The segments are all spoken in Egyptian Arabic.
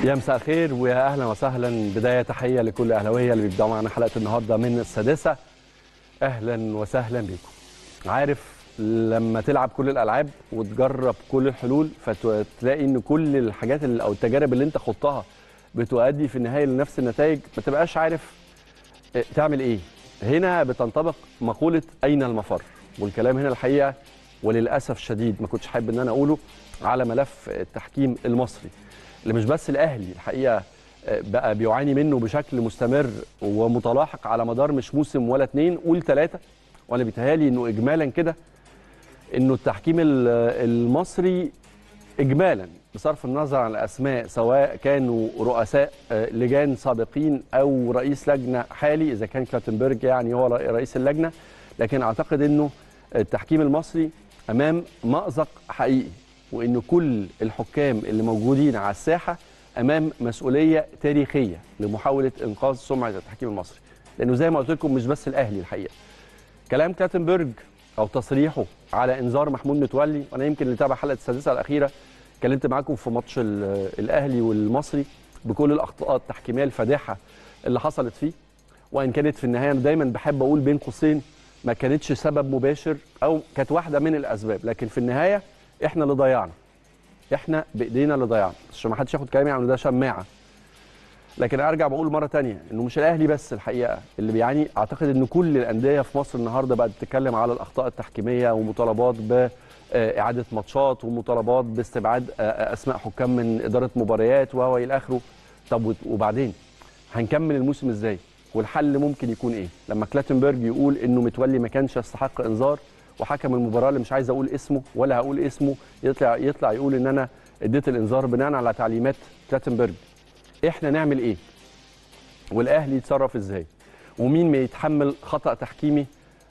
يا مساء الخير ويا اهلا وسهلا بدايه تحيه لكل اهلاويه اللي بيبداوا معنا حلقه النهارده من السادسه اهلا وسهلا بيكم عارف لما تلعب كل الالعاب وتجرب كل الحلول فتلاقي ان كل الحاجات اللي او التجارب اللي انت خضتها بتؤدي في النهايه لنفس النتائج ما تبقاش عارف تعمل ايه هنا بتنطبق مقوله اين المفر والكلام هنا الحقيقه وللاسف الشديد ما كنتش حابب ان انا اقوله على ملف التحكيم المصري اللي مش بس الاهلي الحقيقه بقى بيعاني منه بشكل مستمر ومتلاحق على مدار مش موسم ولا اتنين قول ثلاثه وانا بيتهيالي انه اجمالا كده انه التحكيم المصري اجمالا بصرف النظر عن الاسماء سواء كانوا رؤساء لجان سابقين او رئيس لجنه حالي اذا كان كلاتنبرج يعني هو رئيس اللجنه لكن اعتقد انه التحكيم المصري امام مازق حقيقي وان كل الحكام اللي موجودين على الساحه امام مسؤوليه تاريخيه لمحاوله انقاذ سمعه التحكيم المصري لانه زي ما قلت لكم مش بس الاهلي الحقيقه كلام كلاتنبرج او تصريحه على انذار محمود متولي وانا يمكن اللي تابع حلقه السادسه الاخيره اتكلمت معاكم في ماتش الاهلي والمصري بكل الاخطاء التحكيميه الفادحه اللي حصلت فيه وان كانت في النهايه انا دايما بحب اقول بين قوسين ما كانتش سبب مباشر او كانت واحده من الاسباب لكن في النهايه احنا اللي ضيعنا احنا بايدينا اللي ضيعنا عشان ما حدش ياخد كلامي عن ده شماعه لكن ارجع بقول مره تانية انه مش الاهلي بس الحقيقه اللي بيعاني اعتقد ان كل الانديه في مصر النهارده بقت بتتكلم على الاخطاء التحكيميه ومطالبات باعاده ماتشات ومطالبات باستبعاد اسماء حكام من اداره مباريات وهو الى اخره طب وبعدين هنكمل الموسم ازاي والحل ممكن يكون ايه لما كلاتنبرج يقول انه متولي ما كانش يستحق انذار وحكم المباراه اللي مش عايز اقول اسمه ولا هقول اسمه يطلع يطلع يقول ان انا اديت الانذار بناء على تعليمات كلاتنبرج احنا نعمل ايه والاهلي يتصرف ازاي ومين ما يتحمل خطا تحكيمي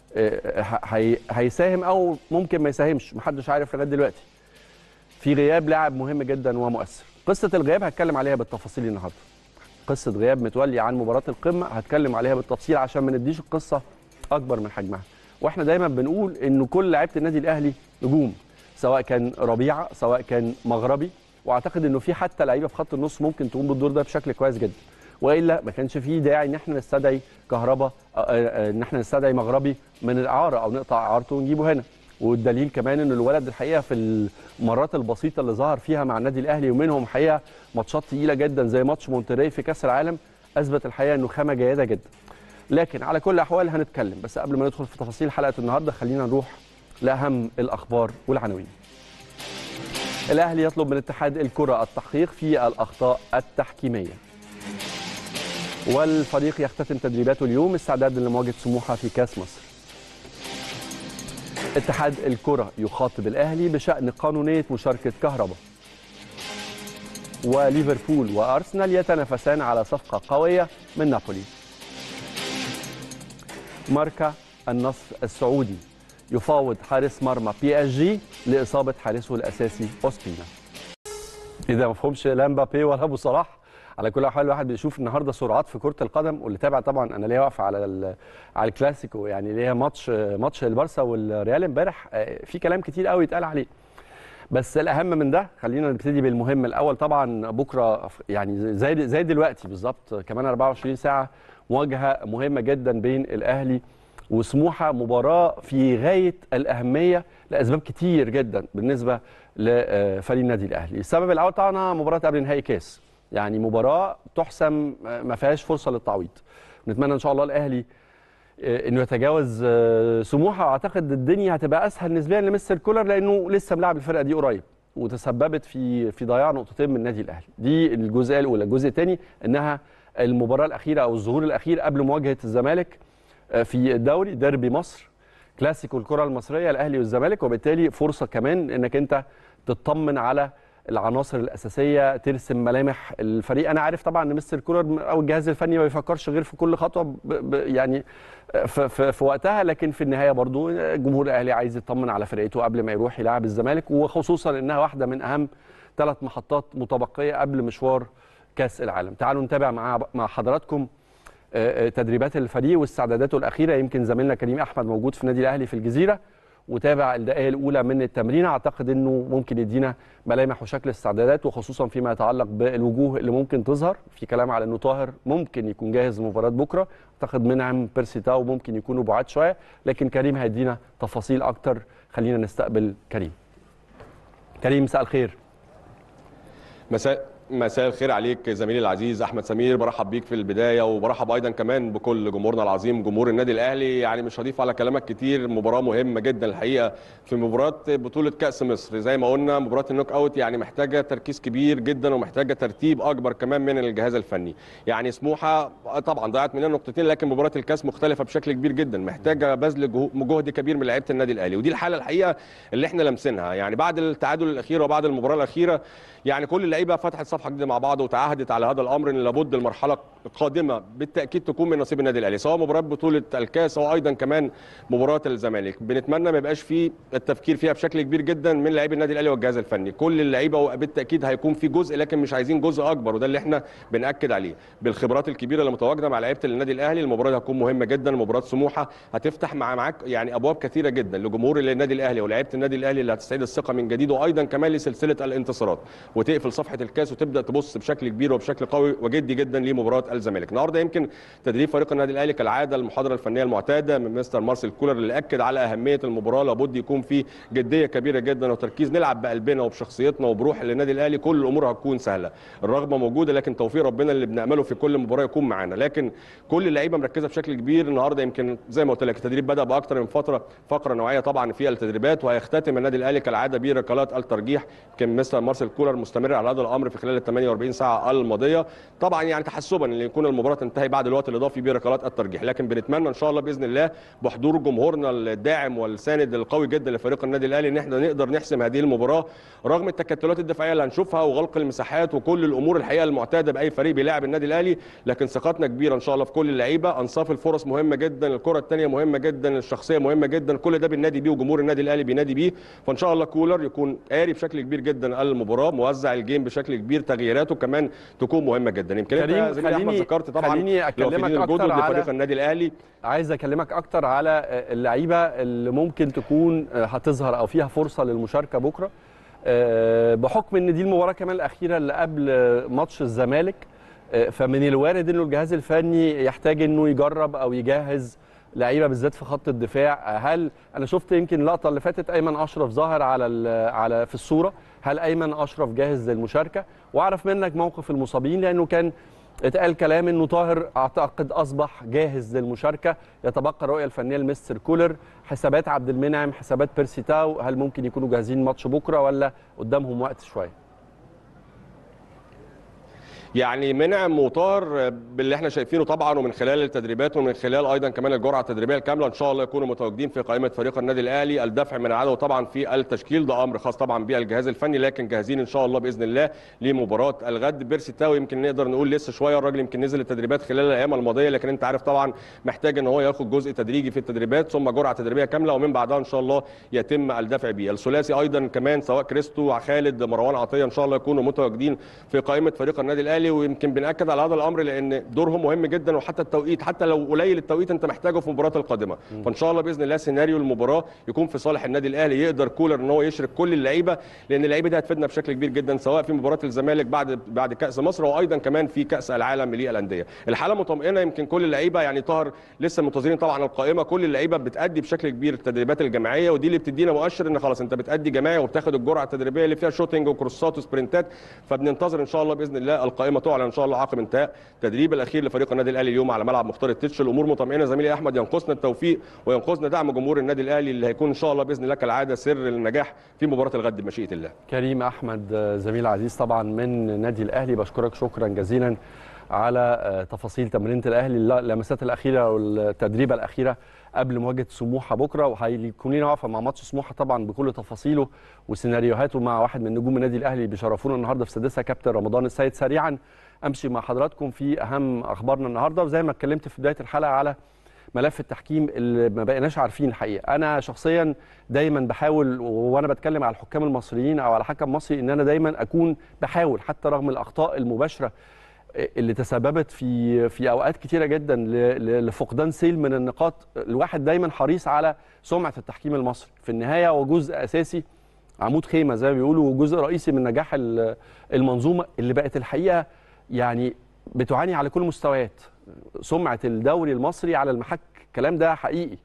هيساهم او ممكن ما يساهمش محدش عارف لغايه دلوقتي في غياب لاعب مهم جدا ومؤثر قصه الغياب هتكلم عليها بالتفاصيل النهارده قصه غياب متولي عن مباراه القمه هتكلم عليها بالتفصيل عشان ما نديش القصه اكبر من حجمها واحنا دايما بنقول انه كل لعيبه النادي الاهلي نجوم سواء كان ربيعه سواء كان مغربي واعتقد انه في حتى لعيبه في خط النص ممكن تقوم بالدور ده بشكل كويس جدا والا ما كانش فيه داعي ان احنا نستدعي كهربا ان احنا نستدعي مغربي من الاعاره او نقطع اعارته ونجيبه هنا والدليل كمان ان الولد الحقيقه في المرات البسيطه اللي ظهر فيها مع النادي الاهلي ومنهم حقيقه ماتشات تقيله جدا زي ماتش مونتري في كاس العالم اثبت الحقيقه انه خامه جيده جدا لكن على كل الاحوال هنتكلم بس قبل ما ندخل في تفاصيل حلقه النهارده خلينا نروح لاهم الاخبار والعناوين الاهلي يطلب من اتحاد الكره التحقيق في الاخطاء التحكيميه والفريق يختتم تدريباته اليوم استعدادا لمواجهه سموحه في كاس مصر اتحاد الكره يخاطب الاهلي بشان قانونيه مشاركه كهرباء وليفربول وارسنال يتنافسان على صفقه قويه من نابولي ماركا النصر السعودي يفاوض حارس مرمى بي اس جي لاصابه حارسه الاساسي اوسبينا اذا ما فهمش لا مبابي ولا ابو صلاح على كل حال الواحد بيشوف النهارده سرعات في كره القدم واللي تابع طبعا انا ليا واقفه على على الكلاسيكو يعني ليا ماتش ماتش البارسا والريال امبارح في كلام كتير قوي اتقال عليه بس الاهم من ده خلينا نبتدي بالمهم الاول طبعا بكره يعني زي زي دلوقتي بالظبط كمان 24 ساعه مواجهه مهمه جدا بين الاهلي وسموحه مباراه في غايه الاهميه لاسباب كتير جدا بالنسبه لفريق النادي الاهلي السبب الاول طبعا مباراه قبل نهائي كاس يعني مباراه تحسم ما فيهاش فرصه للتعويض نتمنى ان شاء الله الاهلي انه يتجاوز سموحه واعتقد الدنيا هتبقى اسهل نسبيا لمستر كولر لانه لسه ملاعب الفرقه دي قريب وتسببت في في ضياع نقطتين من النادي الاهلي دي الجزئيه الاولى الجزء الثاني انها المباراه الاخيره او الظهور الاخير قبل مواجهه الزمالك في الدوري ديربي مصر كلاسيكو الكره المصريه الاهلي والزمالك وبالتالي فرصه كمان انك انت تطمن على العناصر الاساسيه ترسم ملامح الفريق انا عارف طبعا ان مستر كولر او الجهاز الفني ما بيفكرش غير في كل خطوه ب ب يعني في, في, في وقتها لكن في النهايه برضو الجمهور الاهلي عايز يطمن على فرقته قبل ما يروح يلعب الزمالك وخصوصا انها واحده من اهم ثلاث محطات متبقيه قبل مشوار كاس العالم تعالوا نتابع مع مع حضراتكم تدريبات الفريق واستعداداته الاخيره يمكن زميلنا كريم احمد موجود في النادي الاهلي في الجزيره وتابع الدقائق الاولى من التمرين اعتقد انه ممكن يدينا ملامح وشكل استعدادات وخصوصا فيما يتعلق بالوجوه اللي ممكن تظهر في كلام على انه طاهر ممكن يكون جاهز لمباراه بكره اعتقد منعم بيرسي تاو ممكن يكونوا بعاد شويه لكن كريم هيدينا تفاصيل اكتر خلينا نستقبل كريم كريم مساء الخير مساء مساء الخير عليك زميلي العزيز احمد سمير برحب بيك في البدايه وبرحب ايضا كمان بكل جمهورنا العظيم جمهور النادي الاهلي يعني مش هضيف على كلامك كتير مباراه مهمه جدا الحقيقه في مباراه بطوله كاس مصر زي ما قلنا مباراه النوك اوت يعني محتاجه تركيز كبير جدا ومحتاجه ترتيب اكبر كمان من الجهاز الفني يعني سموحه طبعا ضيعت مننا نقطتين لكن مباراه الكاس مختلفه بشكل كبير جدا محتاجه بذل جهد كبير من لعيبه النادي الاهلي ودي الحاله الحقيقه اللي احنا لامسينها يعني بعد التعادل الاخير وبعد المباراه الاخيره يعني كل اللعيبه فتحت صفحه جديده مع بعض وتعهدت على هذا الامر ان لابد المرحله القادمه بالتاكيد تكون من نصيب النادي الاهلي سواء مباراه بطوله الكاس او ايضا كمان مباراه الزمالك بنتمنى ما يبقاش في التفكير فيها بشكل كبير جدا من لاعبي النادي الاهلي والجهاز الفني كل اللعيبه بالتاكيد هيكون في جزء لكن مش عايزين جزء اكبر وده اللي احنا بناكد عليه بالخبرات الكبيره اللي متواجده مع لعيبه النادي الاهلي المباراه دي هتكون مهمه جدا مباراه سموحه هتفتح مع معاك يعني ابواب كثيره جدا لجمهور النادي الاهلي ولاعيبه النادي الاهلي اللي هتستعيد الثقه من جديد وايضا كمان لسلسله الانتصارات وتقفل صفحه الكاس وتبدا تبص بشكل كبير وبشكل قوي وجدي جدا لمباراه الزمالك النهارده يمكن تدريب فريق النادي الاهلي كالعاده المحاضره الفنيه المعتاده من مستر مارسيل كولر اللي اكد على اهميه المباراه لابد يكون في جديه كبيره جدا وتركيز نلعب بقلبنا وبشخصيتنا وبروح للنادي الاهلي كل الامور هتكون سهله الرغبه موجوده لكن توفيق ربنا اللي بنامله في كل مباراه يكون معانا لكن كل اللعيبه مركزه بشكل كبير النهارده يمكن زي ما قلت لك التدريب بدا باكثر من فتره فقره نوعيه طبعا في التدريبات وهيختتم النادي الاهلي كالعاده بركلات الترجيح يمكن مستر مارسيل كولر مستمر على هذا الامر في خلال ال 48 ساعه الماضيه طبعا يعني تحسبا ان يكون المباراه تنتهي بعد الوقت الاضافي بركلات الترجيح لكن بنتمنى ان شاء الله باذن الله بحضور جمهورنا الداعم والساند القوي جدا لفريق النادي الاهلي ان احنا نقدر نحسم هذه المباراه رغم التكتلات الدفاعيه اللي هنشوفها وغلق المساحات وكل الامور الحقيقه المعتاده باي فريق بيلاعب النادي الاهلي لكن ثقتنا كبيره ان شاء الله في كل اللعيبه انصاف الفرص مهمه جدا الكره الثانيه مهمه جدا الشخصيه مهمه جدا كل ده بننادي بيه وجمهور النادي الاهلي بينادي بيه فان شاء الله كولر يكون قاري بشكل كبير جدا المباراه موزع الجيم بشكل كبير تغييراته كمان تكون مهمه جدا يمكن كريم انت زي ما احمد خليني ذكرت طبعا خليني اكلمك اكتر على لفريق النادي الاهلي عايز اكلمك اكتر على اللعيبه اللي ممكن تكون هتظهر او فيها فرصه للمشاركه بكره بحكم ان دي المباراه كمان الاخيره اللي قبل ماتش الزمالك فمن الوارد انه الجهاز الفني يحتاج انه يجرب او يجهز لعيبه بالذات في خط الدفاع هل انا شفت يمكن اللقطه اللي فاتت ايمن اشرف ظاهر على على في الصوره هل ايمن اشرف جاهز للمشاركه واعرف منك موقف المصابين لانه كان اتقال كلام انه طاهر اعتقد اصبح جاهز للمشاركه يتبقى الرؤيه الفنيه لمستر كولر حسابات عبد المنعم حسابات بيرسي تاو هل ممكن يكونوا جاهزين ماتش بكره ولا قدامهم وقت شويه يعني منعم وطار باللي احنا شايفينه طبعا ومن خلال التدريبات ومن خلال ايضا كمان الجرعه التدريبيه الكامله ان شاء الله يكونوا متواجدين في قائمه فريق النادي الاهلي الدفع من العدو طبعا في التشكيل ده امر خاص طبعا بالجهاز الفني لكن جاهزين ان شاء الله باذن الله لمباراه الغد بيرسي تاو يمكن نقدر نقول لسه شويه الراجل يمكن نزل التدريبات خلال الايام الماضيه لكن انت عارف طبعا محتاج ان هو ياخد جزء تدريجي في التدريبات ثم جرعه تدريبيه كامله ومن بعدها ان شاء الله يتم الدفع بيه الثلاثي ايضا كمان سواء كريستو خالد مروان عطيه ان شاء الله يكونوا متواجدين في قائمه فريق النادي الاهلي ويمكن بنأكد على هذا الامر لان دورهم مهم جدا وحتى التوقيت حتى لو قليل التوقيت انت محتاجه في المباراه القادمه فان شاء الله باذن الله سيناريو المباراه يكون في صالح النادي الاهلي يقدر كولر ان هو يشرك كل اللعيبه لان اللعيبه دي هتفيدنا بشكل كبير جدا سواء في مباراه الزمالك بعد بعد كاس مصر وايضا كمان في كاس العالم للانديه الحاله مطمئنه يمكن كل اللعيبه يعني طاهر لسه منتظرين طبعا القائمه كل اللعيبه بتادي بشكل كبير التدريبات الجماعيه ودي اللي بتدينا مؤشر ان خلاص انت بتادي جماعي وبتاخد الجرعه التدريبيه اللي فيها شوتنج وكروسات وسبرنتات فبننتظر ان شاء الله باذن الله القائمه تعلن ان شاء الله عقب انتهاء التدريب الاخير لفريق النادي الاهلي اليوم على ملعب مختار التتش الامور مطمئنه زميلي احمد ينقصنا التوفيق وينقصنا دعم جمهور النادي الاهلي اللي هيكون ان شاء الله باذن الله كالعاده سر النجاح في مباراه الغد بمشيئه الله كريم احمد زميل عزيز طبعا من نادي الاهلي بشكرك شكرا جزيلا على تفاصيل تمرينه الاهلي اللمسات الاخيره والتدريبه الاخيره قبل مواجهه سموحه بكره وهيكون لنا وقفه مع ماتش سموحه طبعا بكل تفاصيله وسيناريوهاته مع واحد من نجوم النادي الاهلي بيشرفونا النهارده في سادسه كابتن رمضان السيد سريعا امشي مع حضراتكم في اهم اخبارنا النهارده وزي ما اتكلمت في بدايه الحلقه على ملف التحكيم اللي ما بقيناش عارفين الحقيقه انا شخصيا دايما بحاول وانا بتكلم على الحكام المصريين او على حكم مصري ان انا دايما اكون بحاول حتى رغم الاخطاء المباشره اللي تسببت في في اوقات كتيره جدا ل- ل- لفقدان سيل من النقاط الواحد دايما حريص على سمعه التحكيم المصري في النهايه هو جزء اساسي عمود خيمه زي ما بيقولوا وجزء رئيسي من نجاح ال- المنظومه اللي بقت الحقيقه يعني بتعاني على كل المستويات سمعه الدوري المصري على المحك الكلام ده حقيقي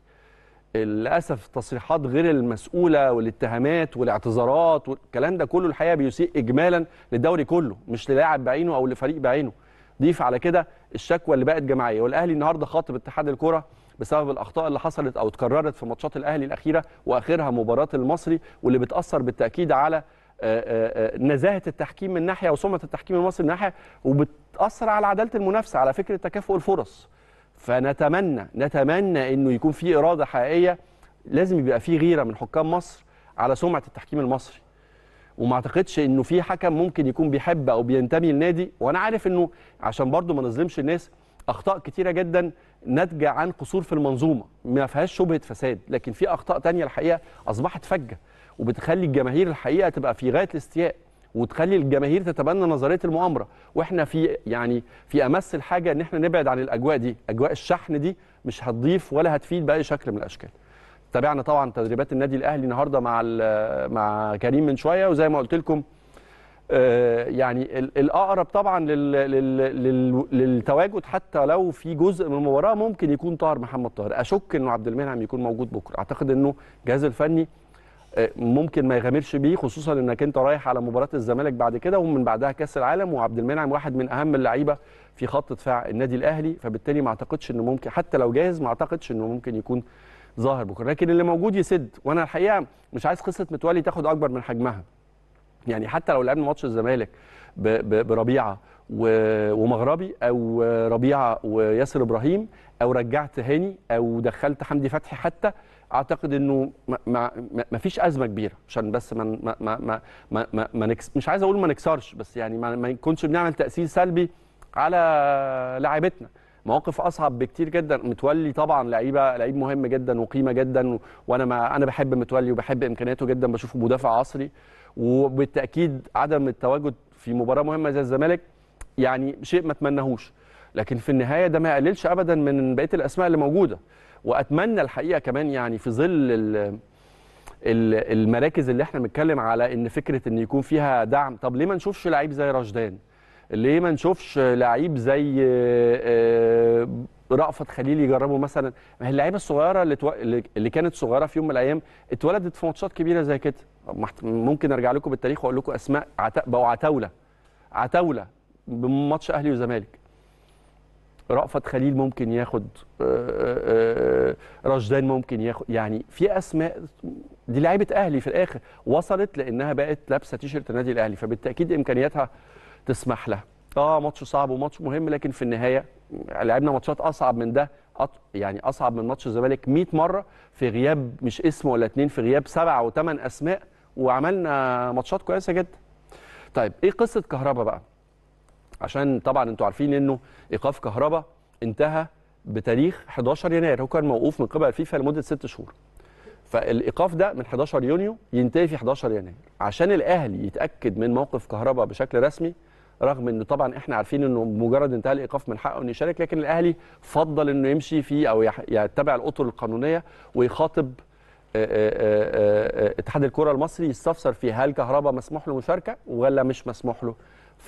للاسف التصريحات غير المسؤوله والاتهامات والاعتذارات والكلام ده كله الحقيقه بيسيء اجمالا للدوري كله مش للاعب بعينه او لفريق بعينه ضيف على كده الشكوى اللي بقت جماعيه والاهلي النهارده خاطب اتحاد الكره بسبب الاخطاء اللي حصلت او اتكررت في ماتشات الاهلي الاخيره واخرها مباراه المصري واللي بتاثر بالتاكيد على آه، آه، آه، نزاهه التحكيم من ناحيه وسمعه التحكيم المصري من ناحيه وبتاثر على عداله المنافسه على فكره تكافؤ الفرص فنتمنى نتمنى انه يكون في اراده حقيقيه لازم يبقى في غيره من حكام مصر على سمعه التحكيم المصري وما اعتقدش انه في حكم ممكن يكون بيحب او بينتمي لنادي وانا عارف انه عشان برضو ما نظلمش الناس اخطاء كتيره جدا ناتجه عن قصور في المنظومه ما فيهاش شبهه فساد لكن في اخطاء تانية الحقيقه اصبحت فجه وبتخلي الجماهير الحقيقه تبقى في غايه الاستياء وتخلي الجماهير تتبنى نظريه المؤامره واحنا في يعني في امس الحاجه ان احنا نبعد عن الاجواء دي اجواء الشحن دي مش هتضيف ولا هتفيد باي شكل من الاشكال تابعنا طبعا تدريبات النادي الاهلي النهارده مع ال- مع كريم من شويه وزي ما قلت لكم آه، يعني ال- الاقرب طبعا لل- لل- لل- للتواجد حتى لو في جزء من المباراه ممكن يكون طاهر محمد طاهر اشك انه عبد المنعم يكون موجود بكره اعتقد انه الجهاز الفني آه، ممكن ما يغامرش بيه خصوصا انك انت رايح على مباراه الزمالك بعد كده ومن بعدها كاس العالم وعبد المنعم واحد من اهم اللعيبه في خط دفاع النادي الاهلي فبالتالي ما اعتقدش انه ممكن حتى لو جاهز ما اعتقدش انه ممكن يكون ظاهر بكره لكن اللي موجود يسد وانا الحقيقه مش عايز قصه متولي تاخد اكبر من حجمها يعني حتى لو لعبنا ماتش الزمالك ب- ب- بربيعه و- ومغربي او ربيعه وياسر ابراهيم او رجعت هاني او دخلت حمدي فتحي حتى اعتقد انه ما, ما, ما- ما فيش ازمه كبيره عشان بس ما ما ما ما, ما, ما, ما نكس مش عايز اقول ما نكسرش بس يعني ما, ما يكونش بنعمل تاثير سلبي على لاعيبتنا مواقف اصعب بكتير جدا متولي طبعا لعيبه لعيب مهم جدا وقيمه جدا و- وانا ما انا بحب متولي وبحب امكانياته جدا بشوفه مدافع عصري وبالتاكيد عدم التواجد في مباراه مهمه زي الزمالك يعني شيء ما اتمناهوش لكن في النهايه ده ما يقللش ابدا من بقيه الاسماء اللي موجوده واتمنى الحقيقه كمان يعني في ظل ال- ال- المراكز اللي احنا بنتكلم على ان فكره ان يكون فيها دعم طب ليه ما نشوفش لعيب زي رشدان ليه ما نشوفش لعيب زي آه، آه، رأفت خليل يجربه مثلا ما هي اللعيبه الصغيره اللي, تو... اللي كانت صغيره في يوم من الايام اتولدت في ماتشات كبيره زي كده محت- ممكن ارجع لكم بالتاريخ واقول لكم اسماء عت... بقوا عتاوله عتاوله بماتش اهلي وزمالك رأفت خليل ممكن ياخد آه، آه، آه، رشدان ممكن ياخد يعني في اسماء دي لعيبه اهلي في الاخر وصلت لانها بقت لابسه تيشيرت النادي الاهلي فبالتاكيد امكانياتها تسمح لها اه ماتش صعب وماتش مهم لكن في النهايه لعبنا ماتشات اصعب من ده أط... يعني اصعب من ماتش الزمالك 100 مره في غياب مش اسم ولا اتنين في غياب سبعه او ثمان اسماء وعملنا ماتشات كويسه جدا طيب ايه قصه كهربا بقى عشان طبعا انتوا عارفين انه ايقاف كهربا انتهى بتاريخ 11 يناير هو كان موقوف من قبل الفيفا لمده ست شهور فالايقاف ده من 11 يونيو ينتهي في 11 يناير عشان الاهلي يتاكد من موقف كهربا بشكل رسمي رغم انه طبعا احنا عارفين انه مجرد انتهاء الايقاف من حقه انه يشارك لكن الاهلي فضل انه يمشي في او يح- يتبع الاطر القانونيه ويخاطب آه، آه، آه، اتحاد الكره المصري يستفسر في هل كهربا مسموح له مشاركه ولا مش مسموح له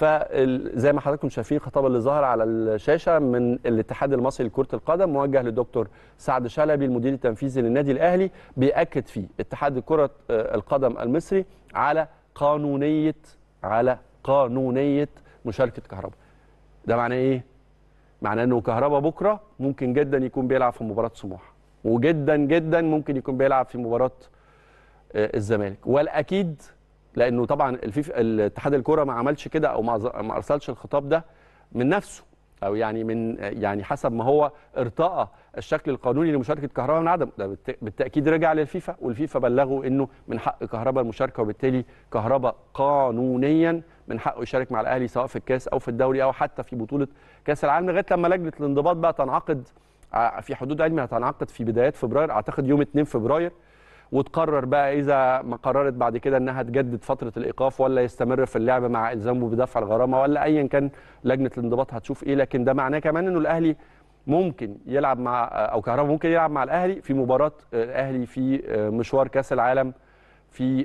فزي ما حضراتكم شايفين الخطاب اللي ظهر على الشاشه من الاتحاد المصري لكره القدم موجه للدكتور سعد شلبي المدير التنفيذي للنادي الاهلي بياكد فيه اتحاد كره آه، القدم المصري على قانونيه على قانونيه مشاركه كهربا ده معناه ايه معناه انه كهربا بكره ممكن جدا يكون بيلعب في مباراه سموحه وجدا جدا ممكن يكون بيلعب في مباراه آه، الزمالك والاكيد لانه طبعا الفيفا الاتحاد الكره ما عملش كده او ما ز- ما ارسلش الخطاب ده من نفسه او يعني من يعني حسب ما هو ارتقى الشكل القانوني لمشاركه كهربا من عدم ده بالت- بالتاكيد رجع للفيفا والفيفا بلغوا انه من حق كهربا المشاركه وبالتالي كهربا قانونيا من حقه يشارك مع الاهلي سواء في الكاس او في الدوري او حتى في بطوله كاس العالم لغايه لما لجنه الانضباط بقى تنعقد ع- في حدود علمي هتنعقد في بدايات فبراير اعتقد يوم 2 فبراير وتقرر بقى اذا ما قررت بعد كده انها تجدد فتره الايقاف ولا يستمر في اللعب مع الزامه بدفع الغرامه ولا ايا كان لجنه الانضباط هتشوف ايه لكن ده معناه كمان انه الاهلي ممكن يلعب مع او كهربا ممكن يلعب مع الاهلي في مباراه الاهلي في مشوار كاس العالم في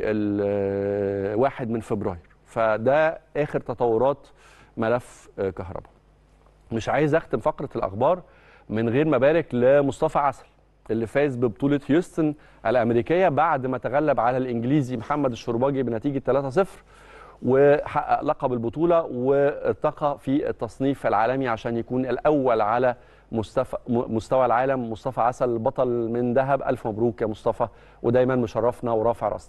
واحد من فبراير فده اخر تطورات ملف كهربا مش عايز اختم فقره الاخبار من غير ما ابارك لمصطفى عسل اللي فاز ببطوله هيوستن الامريكيه بعد ما تغلب على الانجليزي محمد الشرباجي بنتيجه 3-0 وحقق لقب البطوله وارتقى في التصنيف العالمي عشان يكون الاول على مستوى مستوى العالم مصطفى عسل البطل من ذهب الف مبروك يا مصطفى ودايما مشرفنا ورافع راسنا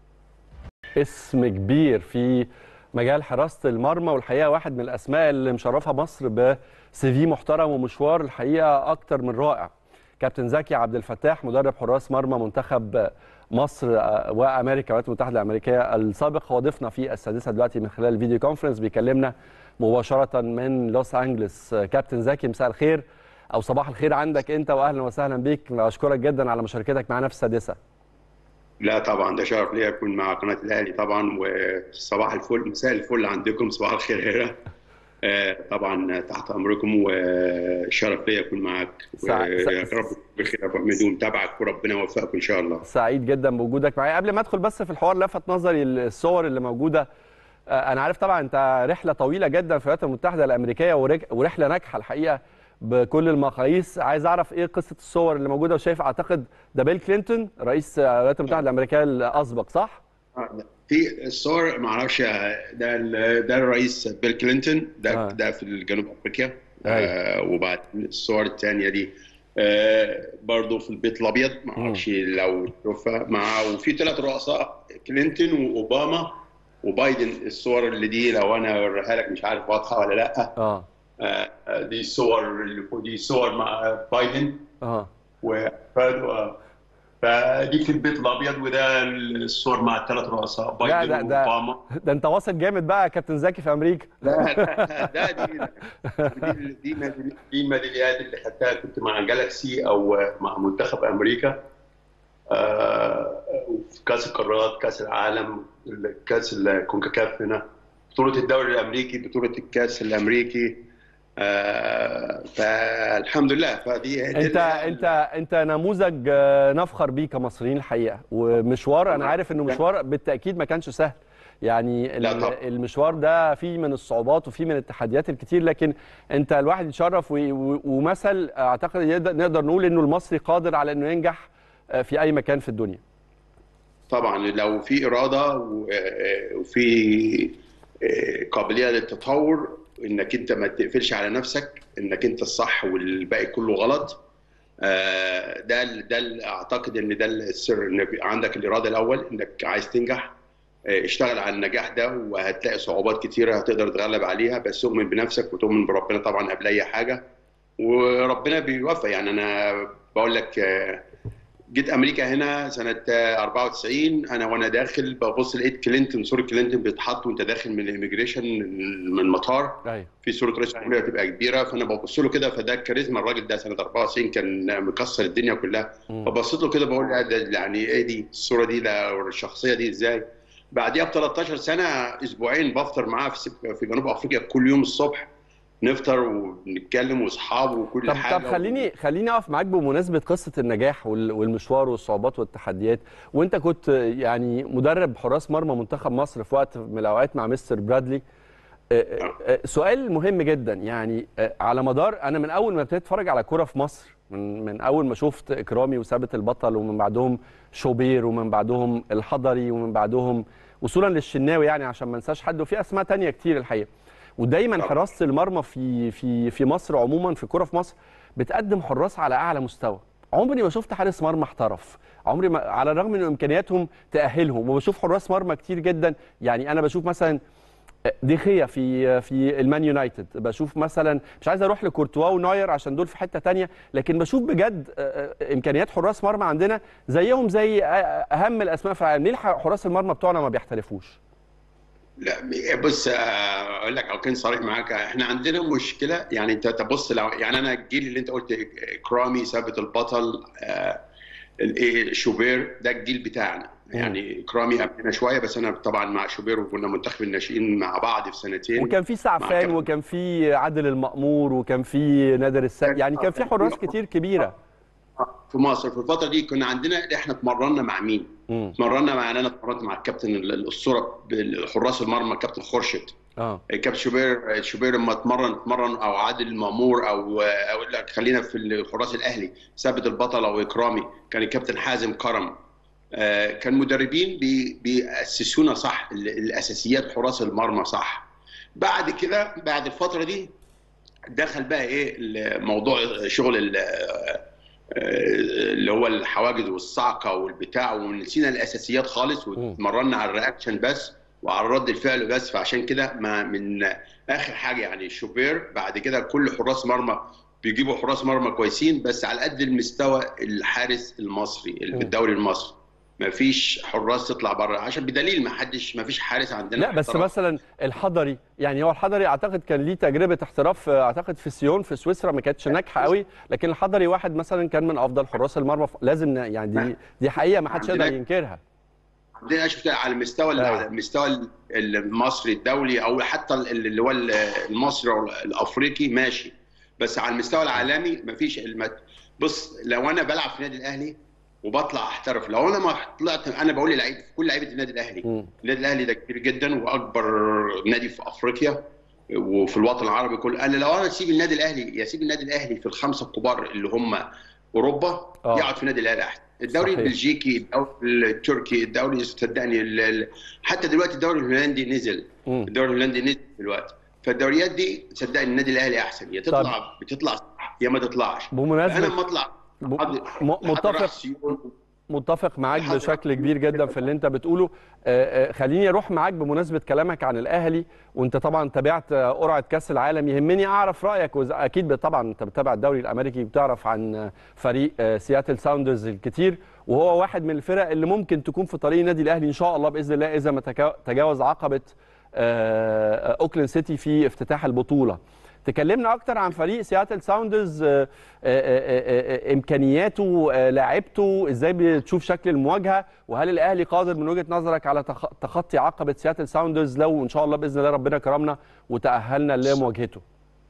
اسم كبير في مجال حراسه المرمى والحقيقه واحد من الاسماء اللي مشرفه مصر بسي في محترم ومشوار الحقيقه اكتر من رائع كابتن زكي عبد الفتاح مدرب حراس مرمى منتخب مصر وامريكا الولايات المتحده الامريكيه السابق هو ضيفنا في السادسه دلوقتي من خلال الفيديو كونفرنس بيكلمنا مباشره من لوس انجلس كابتن زكي مساء الخير او صباح الخير عندك انت واهلا وسهلا بيك اشكرك جدا على مشاركتك معنا في السادسه لا طبعا ده شرف ليا اكون مع قناه الاهلي طبعا وصباح الفل مساء الفل عندكم صباح الخير هنا طبعا تحت امركم وشرف ليا اكون معاك ويا رب بخير يا ابو حميد ومتابعك وربنا يوفقك ان شاء الله سعيد جدا بوجودك معايا قبل ما ادخل بس في الحوار لفت نظري الصور اللي موجوده انا عارف طبعا انت رحله طويله جدا في الولايات المتحده الامريكيه ورحله ناجحه الحقيقه بكل المقاييس عايز اعرف ايه قصه الصور اللي موجوده وشايف اعتقد ده بيل كلينتون رئيس الولايات المتحده الامريكيه الاسبق صح؟ في الصور ما اعرفش ده ده الرئيس بيل كلينتون ده آه. ده في جنوب افريقيا آه وبعد الصور الثانيه دي آه برضه في البيت الابيض ما اعرفش لو تشوفها مع وفي ثلاث رؤساء كلينتون واوباما وبايدن الصور اللي دي لو انا اوريها لك مش عارف واضحه ولا لا اه دي صور اللي فوق دي صور مع بايدن اه واحفاده فدي في البيت الابيض وده الصور مع الثلاث رؤساء بايدن ده ده واوباما ده انت واصل جامد بقى يا كابتن زكي في امريكا لا ده دي دي دي, دي الميداليات اللي خدتها كنت مع جالاكسي او مع منتخب امريكا آه في كاس القارات كاس العالم كاس الكونكاكاف هنا بطوله الدوري الامريكي بطوله الكاس الامريكي آه فالحمد لله فدي انت انت انت نموذج نفخر بيه كمصريين الحقيقه ومشوار انا عارف انه مشوار بالتاكيد ما كانش سهل يعني المشوار ده فيه من الصعوبات وفيه من التحديات الكتير لكن انت الواحد يتشرف ومثل اعتقد نقدر نقول انه المصري قادر على انه ينجح في اي مكان في الدنيا طبعا لو في اراده وفي قابليه للتطور انك انت ما تقفلش على نفسك انك انت الصح والباقي كله غلط ده ده اعتقد ان ده السر ان عندك الاراده الاول انك عايز تنجح اشتغل على النجاح ده وهتلاقي صعوبات كتيره هتقدر تتغلب عليها بس اؤمن بنفسك وتؤمن بربنا طبعا قبل اي حاجه وربنا بيوفق يعني انا بقول لك جيت امريكا هنا سنه 94 انا وانا داخل ببص لقيت كلينتون صوره كلينتون بتتحط وانت داخل من الاميجريشن من المطار أيوة. في صوره رئيس الجمهوريه تبقى كبيره فانا ببص له كده فده الكاريزما الراجل ده سنه 94 كان مكسر الدنيا كلها فبصيت له كده بقول ده يعني ايه دي الصوره دي الشخصيه دي ازاي بعديها ب 13 سنه اسبوعين بفطر معاه في في جنوب افريقيا كل يوم الصبح نفطر ونتكلم واصحاب وكل طب حاجه طب خليني خليني اقف معاك بمناسبه قصه النجاح والمشوار والصعوبات والتحديات وانت كنت يعني مدرب حراس مرمى منتخب مصر في وقت من الاوقات مع مستر برادلي سؤال مهم جدا يعني على مدار انا من اول ما ابتديت اتفرج على كوره في مصر من من اول ما شفت اكرامي وثابت البطل ومن بعدهم شوبير ومن بعدهم الحضري ومن بعدهم وصولا للشناوي يعني عشان ما انساش حد وفي اسماء تانية كتير الحقيقه ودايما حراسه المرمى في في في مصر عموما في الكوره في مصر بتقدم حراس على اعلى مستوى عمري ما شفت حارس مرمى احترف عمري ما على الرغم من امكانياتهم تاهلهم وبشوف حراس مرمى كتير جدا يعني انا بشوف مثلا ديخيا في في المان يونايتد بشوف مثلا مش عايز اروح لكورتوا ونوير عشان دول في حته تانية لكن بشوف بجد امكانيات حراس مرمى عندنا زيهم زي اهم الاسماء في العالم ليه حراس المرمى بتوعنا ما بيحترفوش لا بص اقول لك اكون صريح معاك احنا عندنا مشكله يعني انت تبص لو يعني انا الجيل اللي انت قلت كرامي ثابت البطل الايه شوبير ده الجيل بتاعنا يعني اكرامي قبلنا شويه بس انا طبعا مع شوبير وكنا منتخب الناشئين مع بعض في سنتين وكان في سعفان كابتن. وكان في عادل المأمور وكان في نادر السيد يعني كان في حراس كتير كبيره في مصر في الفتره دي كنا عندنا احنا اتمرنا مع مين؟ مم. اتمرنا مع انا اتمرنت مع الكابتن الاسطوره حراس المرمى الكابتن خورشيد اه كابتن شوبير شوبير لما اتمرن اتمرن او عادل المامور او او لا خلينا في الحراس الاهلي ثابت البطل او اكرامي كان الكابتن حازم كرم آه، كان مدربين بي- بيأسسونا صح ال- الاساسيات حراس المرمى صح بعد كده بعد الفتره دي دخل بقى ايه الموضوع شغل ال- آه، اللي هو الحواجز والصعقه والبتاع ونسينا الاساسيات خالص واتمرنا على الرياكشن بس وعلى رد الفعل بس فعشان كده ما من اخر حاجه يعني شوبير بعد كده كل حراس مرمى بيجيبوا حراس مرمى كويسين بس على قد المستوى الحارس المصري اللي في الدوري المصري ما فيش حراس تطلع بره عشان بدليل ما حدش ما فيش حارس عندنا لا بس احترف. مثلا الحضري يعني هو الحضري اعتقد كان ليه تجربه احتراف آه، اعتقد في سيون في سويسرا ما كانتش ناجحه قوي لكن الحضري واحد مثلا كان من افضل حراس المرمى ف- لازم ن- يعني دي دي حقيقه ما حدش يقدر عندنا- ينكرها عندنا شفت على المستوى أيوة. على المستوى المصري الدولي او حتى اللي هو المصري او الافريقي ماشي بس على المستوى العالمي مفيش المت... بص لو انا بلعب في النادي الاهلي وبطلع احترف لو انا ما طلعت انا بقول للعيب في كل لعيبه النادي الاهلي مم. النادي الاهلي ده كبير جدا واكبر نادي في افريقيا وفي الوطن العربي كله انا لو انا اسيب النادي الاهلي يسيب النادي الاهلي في الخمسه الكبار اللي هم اوروبا آه. يقعد في النادي الاهلي احسن الدوري صحيح. البلجيكي الدوري التركي الدوري صدقني ال- ال- حتى دلوقتي الدوري الهولندي نزل مم. الدوري الهولندي نزل دلوقتي فالدوريات دي صدقني النادي الاهلي احسن يا تطلع بتطلع صح يا ما تطلعش انا بمناسبه لما اطلع ب- حد- م- حد متفق راح سيون متفق معاك لحد- بشكل كبير جدا في اللي انت بتقوله آه، آه، خليني اروح معاك بمناسبه كلامك عن الاهلي وانت طبعا تابعت آه، قرعه كاس العالم يهمني اعرف رايك وإذا- اكيد طبعا انت بتتابع الدوري الامريكي بتعرف عن آه، فريق آه، سياتل ساوندرز الكتير وهو واحد من الفرق اللي ممكن تكون في طريق النادي الاهلي ان شاء الله باذن الله اذا ما تكا- تجاوز عقبه آه، آه، اوكلاند سيتي في افتتاح البطوله تكلمنا اكتر عن فريق سياتل ساوندرز آه، آه، آه، آه، امكانياته آه، لاعبته ازاي بتشوف شكل المواجهه وهل الاهلي قادر من وجهه نظرك على تخ- تخطي عقبه سياتل ساوندرز لو ان شاء الله باذن الله ربنا كرمنا وتاهلنا لمواجهته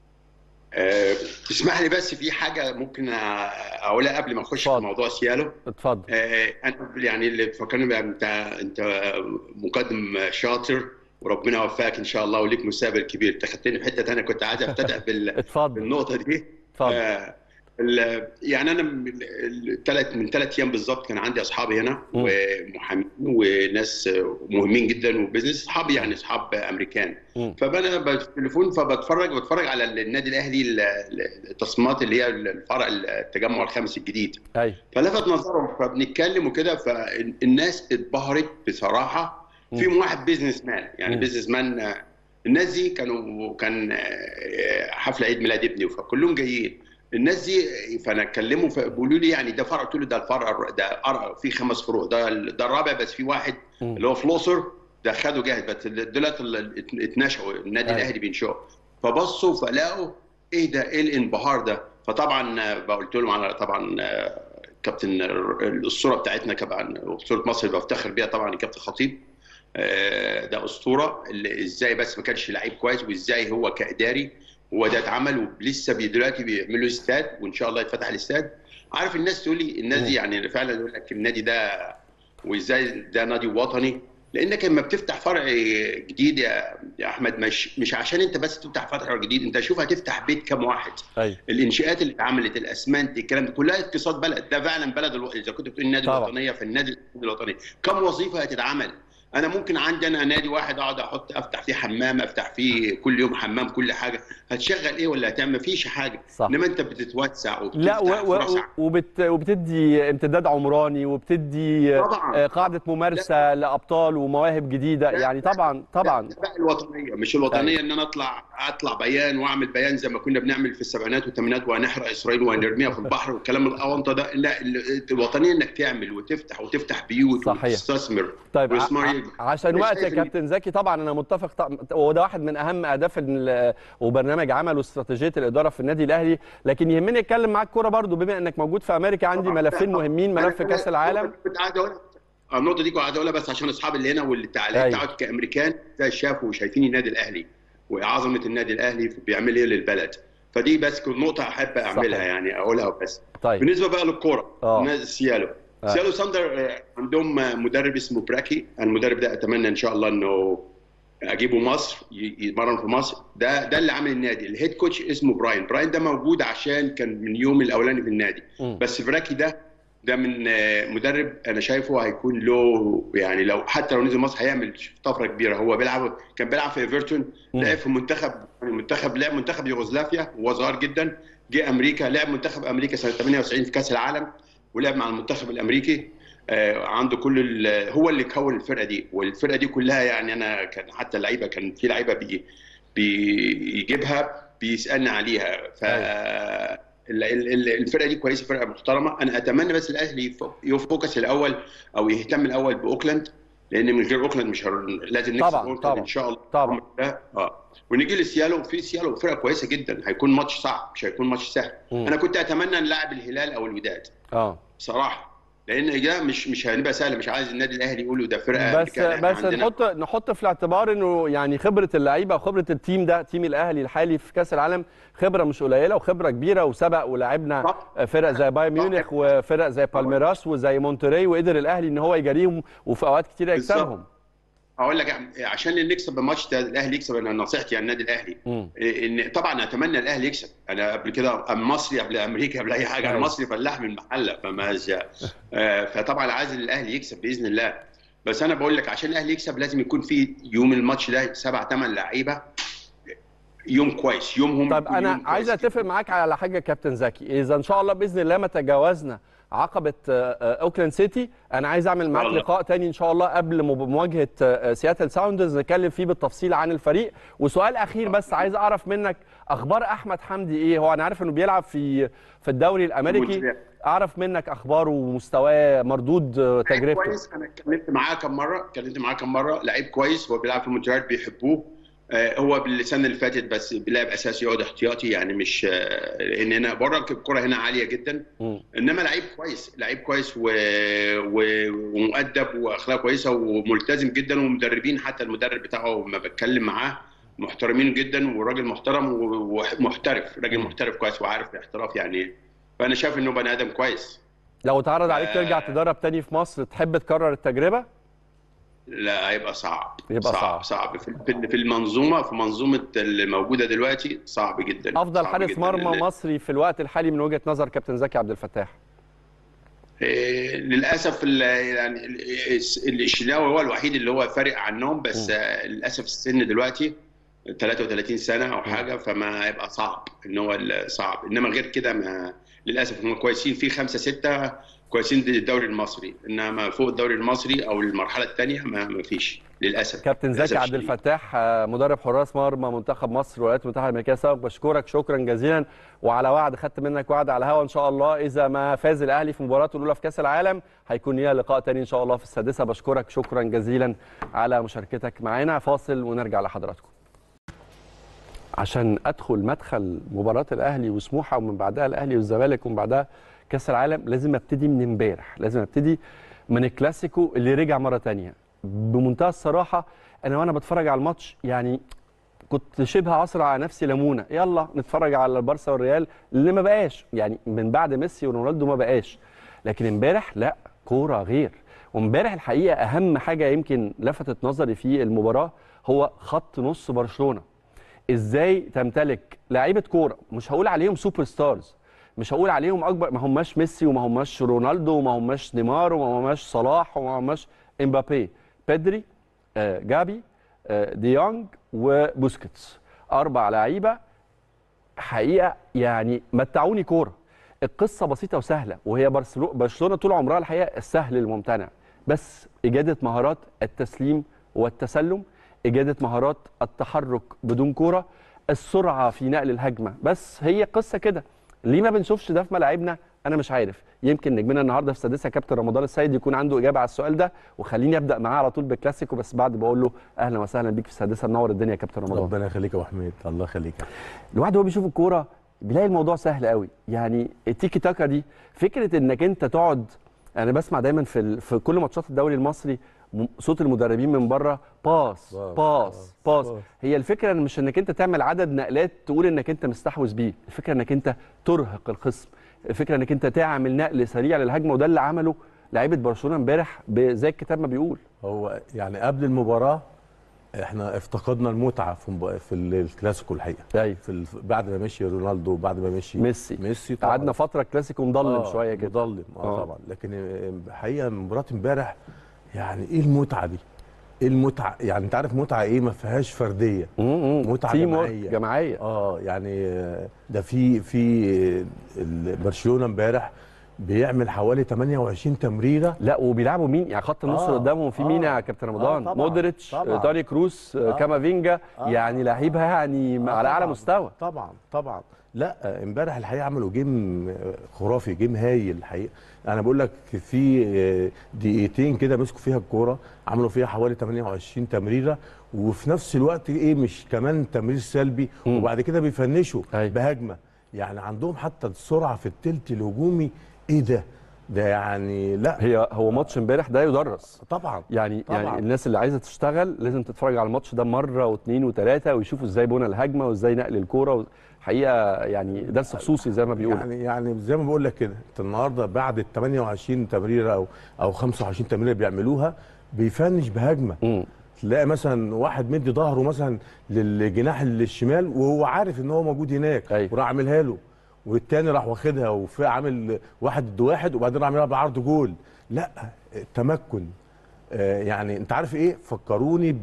آه، تسمح لي بس في حاجه ممكن اقولها قبل ما اخش في اتفضل. موضوع سيالو اتفضل آه، انا يعني اللي فكرني بقى انت انت مقدم شاطر وربنا يوفقك ان شاء الله وليك مستقبل كبير انت خدتني في حته ثانيه كنت عايز افتتح بال... اتفضل بالنقطه دي اتفضل آه، ال- يعني انا الثلاث من ثلاث ايام بالظبط كان عندي اصحابي هنا مم. ومحامين وناس مهمين جدا وبزنس اصحابي يعني اصحاب امريكان مم. فانا بالتليفون فبتفرج بتفرج على النادي الاهلي ال- التصميمات اللي هي الفرع التجمع الخامس الجديد ايوه فلفت نظرهم فبنتكلم وكده فالناس اتبهرت بصراحه في واحد بيزنس مان يعني مم. بيزنس مان آه، الناس دي كانوا كان آه، حفله عيد ميلاد ابني فكلهم جايين الناس دي فانا اتكلموا فبيقولوا لي يعني ده فرع قلت له ده الفرع الر- ده أر- في خمس فروع ده ال- ده الرابع بس في واحد مم. اللي هو فلوسر ده خده جاهز بس دلوقتي ال- ات- اتنشأوا النادي أيوة. الاهلي بينشأوا فبصوا فلقوا ايه ده ايه الانبهار ده فطبعا آه، قلت لهم على طبعا آه، كابتن الر- الاسطوره بتاعتنا طبعا اسطوره مصر اللي بفتخر بيها طبعا الكابتن خطيب آه، ده اسطوره اللي ازاي بس ما كانش لعيب كويس وازاي هو كاداري هو ده اتعمل ولسه بي دلوقتي بيعملوا استاد وان شاء الله يتفتح الاستاد عارف الناس تقول لي الناس دي يعني فعلا يقول لك النادي ده وازاي ده نادي وطني لانك لما بتفتح فرع جديد يا يا احمد مش مش عشان انت بس تفتح فرع جديد انت شوف هتفتح بيت كام واحد ايوه الانشاءات اللي اتعملت الاسمنت الكلام ده كلها اقتصاد بلد ده فعلا بلد الو... اذا كنت بتقول النادي طبعا. الوطنيه فالنادي الوطني كم وظيفه هتتعمل انا ممكن عندي انا نادي واحد اقعد احط افتح فيه حمام افتح فيه كل يوم حمام كل حاجه هتشغل ايه ولا هتعمل مفيش حاجه صح. انما انت بتتوسع وبتفتح لا و و فرص وبت وبتدي امتداد عمراني وبتدي طبعاً. آه، قاعده ممارسه لابطال ومواهب جديده لا، يعني طبعا طبعا ده بقى الوطنيه مش الوطنيه ان انا اطلع اطلع بيان واعمل بيان زي ما كنا بنعمل في السبعينات والثمانينات وهنحرق اسرائيل وهنرميها في البحر والكلام الاونطه ده لا ال- الوطنيه انك تعمل وتفتح وتفتح بيوت صحيح. وتستثمر طيب ع- واستثمار ع- يكبر. عشان أنا وقت يا شايف إن- كابتن زكي طبعا انا متفق طبعا وده واحد من اهم اهداف ال- وبرنامج عمل واستراتيجيه الاداره في النادي الاهلي لكن يهمني اتكلم معاك كوره برضو بما انك موجود في امريكا عندي طبعاً. ملفين مهمين أنا- ملف أنا- كاس العالم كنت قاعد اقول آه، النقطه دي كنت قاعد اقولها بس عشان اصحابي اللي هنا واللي أيوة. تعالى تعالوا كامريكان ده شافوا وشايفين النادي الاهلي وعظمه النادي الاهلي بيعمل ايه للبلد فدي بس كنت نقطه احب اعملها صحيح. يعني اقولها بس طيب بالنسبه بقى للكوره آه. نادي سيالو آه. سيالو ساندر آه، عندهم آه، مدرب اسمه براكي المدرب ده اتمنى ان شاء الله انه اجيبه مصر ي- يتمرن في مصر ده ده اللي عامل النادي الهيد كوتش اسمه براين براين ده موجود عشان كان من يوم الاولاني في النادي مم. بس براكي ده ده من آه، مدرب انا شايفه هيكون له يعني لو حتى لو نزل مصر هيعمل طفره كبيره هو بيلعب كان بيلعب في ايفرتون مم. لعب في منتخب منتخب لعب منتخب يوغوسلافيا وهو صغير جدا جه امريكا لعب منتخب امريكا سنه 98 في كاس العالم ولعب مع المنتخب الامريكي آه، عنده كل ال- هو اللي كون الفرقه دي والفرقه دي كلها يعني انا كان حتى اللعيبه كان في لعيبه بي بيجيبها بيسالني عليها ف ال- ال- ال- الفرقه دي كويسه فرقه محترمه انا اتمنى بس الاهلي يفو- يفوكس الاول او يهتم الاول باوكلاند لان من غير اوكلاند مش هر... لازم نكسب طبعاً، أوكلاند طبعاً، ان شاء الله طبعاً. ده اه ونيجي لسيالو في سيالو فرقه كويسه جدا هيكون ماتش صعب مش هيكون ماتش سهل مم. انا كنت اتمنى نلعب الهلال او الوداد اه بصراحه لان ده مش مش هنبقى سهل مش عايز النادي الاهلي يقولوا ده فرقه بس كان إحنا بس عندنا- نحط نحط في الاعتبار انه يعني خبره اللعيبه وخبره التيم ده تيم الاهلي الحالي في كاس العالم خبره مش قليله وخبره كبيره وسبق ولعبنا صح. فرق زي بايرن صح. ميونخ وفرق زي بالميراس وزي مونتري وقدر الاهلي ان هو يجاريهم وفي اوقات كتير بالظبط. يكسبهم اقول لك عشان نكسب الماتش ده الاهلي يكسب انا نصيحتي عن النادي الاهلي مم. ان طبعا اتمنى الاهلي يكسب انا قبل كده أم مصري قبل امريكا قبل اي حاجه انا أيوة. مصري فلاح من محله فما آه، فطبعا عايز الاهلي يكسب باذن الله بس انا بقول لك عشان الاهلي يكسب لازم يكون في يوم الماتش ده سبع ثمان لعيبه يوم كويس يومهم طيب يكون انا يوم عايز كويس. اتفق معاك على حاجه يا كابتن زكي اذا ان شاء الله باذن الله ما تجاوزنا عقبه آه، آه، اوكلاند سيتي انا عايز اعمل معاك الله. لقاء تاني ان شاء الله قبل مب- مواجهه آه، سياتل ساوندرز نتكلم فيه بالتفصيل عن الفريق وسؤال اخير بس عايز اعرف منك اخبار احمد حمدي ايه هو انا عارف انه بيلعب في في الدوري الامريكي مونتريال. اعرف منك اخباره ومستواه مردود آه، لعيب تجربته كويس انا اتكلمت معاه كم مره اتكلمت معاه كم مره لعيب كويس هو بيلعب في مونتريال بيحبوه آه، هو بالسنه اللي فاتت بس بيلعب اساسي يقعد احتياطي يعني مش آه، لان هنا بره الكره هنا عاليه جدا مم. انما لعيب كويس لعيب كويس و... و... ومؤدب واخلاقه كويسه وملتزم جدا ومدربين حتى المدرب بتاعه لما بتكلم معاه محترمين جدا وراجل محترم و- ومحترف راجل محترف كويس وعارف الاحتراف يعني ايه فانا شايف انه بني ادم كويس لو اتعرض عليك آه. ترجع تدرب تاني في مصر تحب تكرر التجربه لا هيبقى صعب يبقى صعب. صعب صعب في في- في المنظومه في منظومه اللي موجوده دلوقتي صعب جدا افضل صعب حارس جداً. مرمى لأن- مصري في الوقت الحالي من وجهه نظر كابتن زكي عبد الفتاح إيه، للاسف ال- يعني ال- الشناوي هو الوحيد اللي هو فارق عنهم بس م. آه، للاسف السن دلوقتي 33 سنه او م. حاجه فما هيبقى صعب ان هو ال- صعب انما غير كده ما للاسف هم كويسين في خمسه سته كويسين ضد الدوري المصري انما فوق الدوري المصري او المرحله الثانيه ما ما فيش للاسف كابتن للأسف زكي عبد الشديد. الفتاح آه، مدرب حراس مرمى منتخب مصر والولايات المتحده الامريكيه سابق بشكرك شكرا جزيلا وعلى وعد خدت منك وعد على الهوا ان شاء الله اذا ما فاز الاهلي في مباراته الاولى في كاس العالم هيكون لينا لقاء تاني ان شاء الله في السادسه بشكرك شكرا جزيلا على مشاركتك معنا فاصل ونرجع لحضراتكم عشان ادخل مدخل مباراه الاهلي وسموحه ومن بعدها الاهلي والزمالك ومن بعدها كاس العالم لازم ابتدي من امبارح لازم ابتدي من الكلاسيكو اللي رجع مره تانية بمنتهى الصراحه انا وانا بتفرج على الماتش يعني كنت شبه عصر على نفسي ليمونه يلا نتفرج على البارسا والريال اللي ما بقاش يعني من بعد ميسي ورونالدو ما بقاش لكن امبارح لا كوره غير وامبارح الحقيقه اهم حاجه يمكن لفتت نظري في المباراه هو خط نص برشلونه ازاي تمتلك لعيبه كوره مش هقول عليهم سوبر ستارز مش هقول عليهم اكبر ما هماش ميسي وما هماش رونالدو وما هماش نيمار وما هماش صلاح وما هماش امبابي بيدري آه، جابي آه، ديونج وبوسكيتس اربع لعيبه حقيقه يعني متعوني كوره القصه بسيطه وسهله وهي برسلو- برشلونه طول عمرها الحقيقه السهل الممتنع بس اجاده مهارات التسليم والتسلم اجاده مهارات التحرك بدون كوره السرعه في نقل الهجمه بس هي قصه كده ليه ما بنشوفش ده في ملاعبنا انا مش عارف يمكن نجمنا النهارده في سادسه كابتن رمضان السيد يكون عنده اجابه على السؤال ده وخليني ابدا معاه على طول بالكلاسيكو بس بعد بقول له اهلا وسهلا بيك في سادسه منور الدنيا يا كابتن رمضان ربنا يخليك يا ابو حميد الله يخليك الواحد وهو بيشوف الكوره بيلاقي الموضوع سهل قوي يعني التيكي تاكا دي فكره انك انت تقعد انا بسمع دايما في ال... في كل ماتشات الدوري المصري م- صوت المدربين من بره باس باس، باس باس باس. هي الفكره مش انك انت تعمل عدد نقلات تقول انك انت مستحوذ بيه الفكره انك انت ترهق الخصم الفكره انك انت تعمل نقل سريع للهجمه وده اللي عمله لعيبه برشلونه امبارح ب- زي الكتاب ما بيقول هو يعني قبل المباراه احنا افتقدنا المتعه في مب- في ال- الكلاسيكو الحقيقه ايوه في ال... بعد ما مشي رونالدو وبعد ما مشي ميسي ميسي طبعا قعدنا فتره كلاسيكو مضلم آه، شويه كده مضلم اه, آه. طبعا لكن الحقيقه مباراه امبارح يعني ايه المتعه دي؟ ايه المتعه؟ يعني انت عارف متعه ايه ما فيهاش فرديه متعه متعة جماعيه جماعية. جماعيه اه يعني آه، ده في في ال- برشلونه امبارح بيعمل حوالي 28 تمريره لا وبيلعبوا مين يعني خط النص اللي آه، قدامهم في آه. مين يا كابتن رمضان طبعاً، مودريتش طبعاً. داني كروس آه. كامافينجا آه. يعني لعيبه يعني آه على اعلى طبعاً، مستوى طبعا طبعا لا آه، امبارح الحقيقه عملوا جيم آه، خرافي جيم هايل الحقيقه انا بقول لك في آه، دقيقتين كده مسكوا فيها الكوره عملوا فيها حوالي 28 تمريره وفي نفس الوقت ايه مش كمان تمرير سلبي مم. وبعد كده بيفنشوا أيوة. بهجمه يعني عندهم حتى السرعه في التلت الهجومي ايه ده ده يعني لا هي هو ماتش امبارح ده يدرس طبعا يعني طبعاً. يعني الناس اللي عايزه تشتغل لازم تتفرج على الماتش ده مره واثنين وثلاثه ويشوفوا ازاي بنى الهجمه وازاي نقل الكوره حقيقه يعني درس خصوصي زي ما بيقولوا يعني يعني زي ما بقول لك كده انت النهارده بعد ال 28 تمريره او او 25 تمريره بيعملوها بيفنش بهجمه مم. تلاقي مثلا واحد مدي ظهره مثلا للجناح الشمال وهو عارف ان هو موجود هناك أيوة. وراح عاملها له والتاني راح واخدها وفي عامل واحد ضد واحد وبعدين راح عاملها بعرض جول لا التمكن آه، يعني انت عارف ايه فكروني ب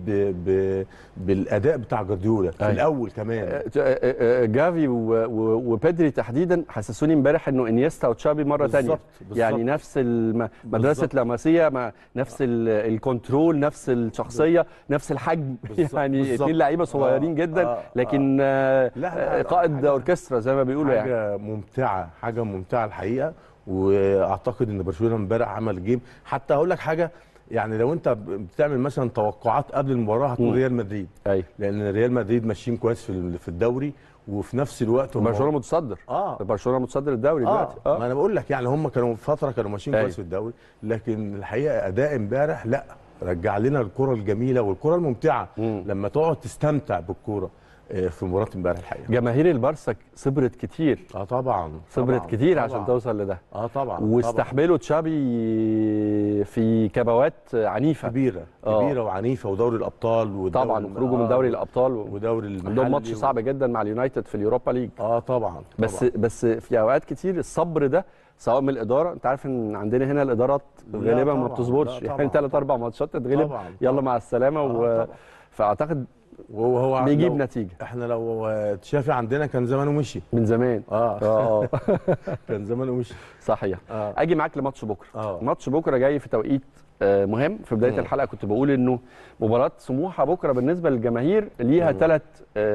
ب بالاداء بتاع جوارديولا في أيوة. الاول كمان آه، آه، آه، جافي و- و- وبيدري تحديدا حسسوني امبارح انه انيستا وتشابي مره بالظبط، تانية بالظبط. يعني نفس الم- مدرسه بالظبط. لاماسيا مع نفس ال- الكنترول نفس الشخصيه نفس الحجم بالظبط، يعني بالظبط. اثنين لعيبه صغيرين آه، جدا آه، لكن آه، لا، لا، آه، لا، قائد حاجة- اوركسترا زي ما بيقولوا يعني حاجه ممتعه حاجه ممتعه الحقيقه واعتقد ان برشلونه امبارح عمل جيم حتى هقول لك حاجه يعني لو انت بتعمل مثلا توقعات قبل المباراه هتقول مم. ريال مدريد ايوه لان ريال مدريد ماشيين كويس في ال- في الدوري وفي نفس الوقت هم برشلونه متصدر اه برشلونه متصدر الدوري اه دلوقتي ما انا بقول لك يعني هم كانوا فتره كانوا ماشيين أيوة. كويس في الدوري لكن الحقيقه اداء امبارح لا رجع لنا الكره الجميله والكره الممتعه مم. لما تقعد تستمتع بالكوره آه، في مباراه امبارح الحقيقه جماهير البارسا صبرت كتير اه طبعا صبرت طبعاً، كتير طبعاً. عشان توصل لده اه طبعا طبعاً. واستحملوا تشابي في كبوات عنيفه كبيره آه. كبيره وعنيفه ودوري الابطال ودوري طبعا وخروجه من آه، دوري الابطال و... ودوري المحلي عندهم ماتش صعب جدا مع اليونايتد في اليوروبا ليج اه طبعا بس طبعاً. بس في اوقات كتير الصبر ده سواء من الاداره انت عارف ان عندنا هنا الادارات لا غالبا ما طبعاً، بتصبرش لا يعني طبعاً. ثلاث اربع ماتشات تتغلب طبعاً، يلا طبعاً. مع السلامه آه، و... طبعاً. فاعتقد وهو هو بيجيب لو- نتيجه احنا لو تشافي عندنا كان زمانه مشي من زمان اه اه اه كان زمانه مشي صحيح اه اجي معاك لماتش بكره آه. ماتش بكره جاي في توقيت آه، مهم في بدايه مم. الحلقه كنت بقول انه مباراه سموحه بكره بالنسبه للجماهير ليها مم. ثلاث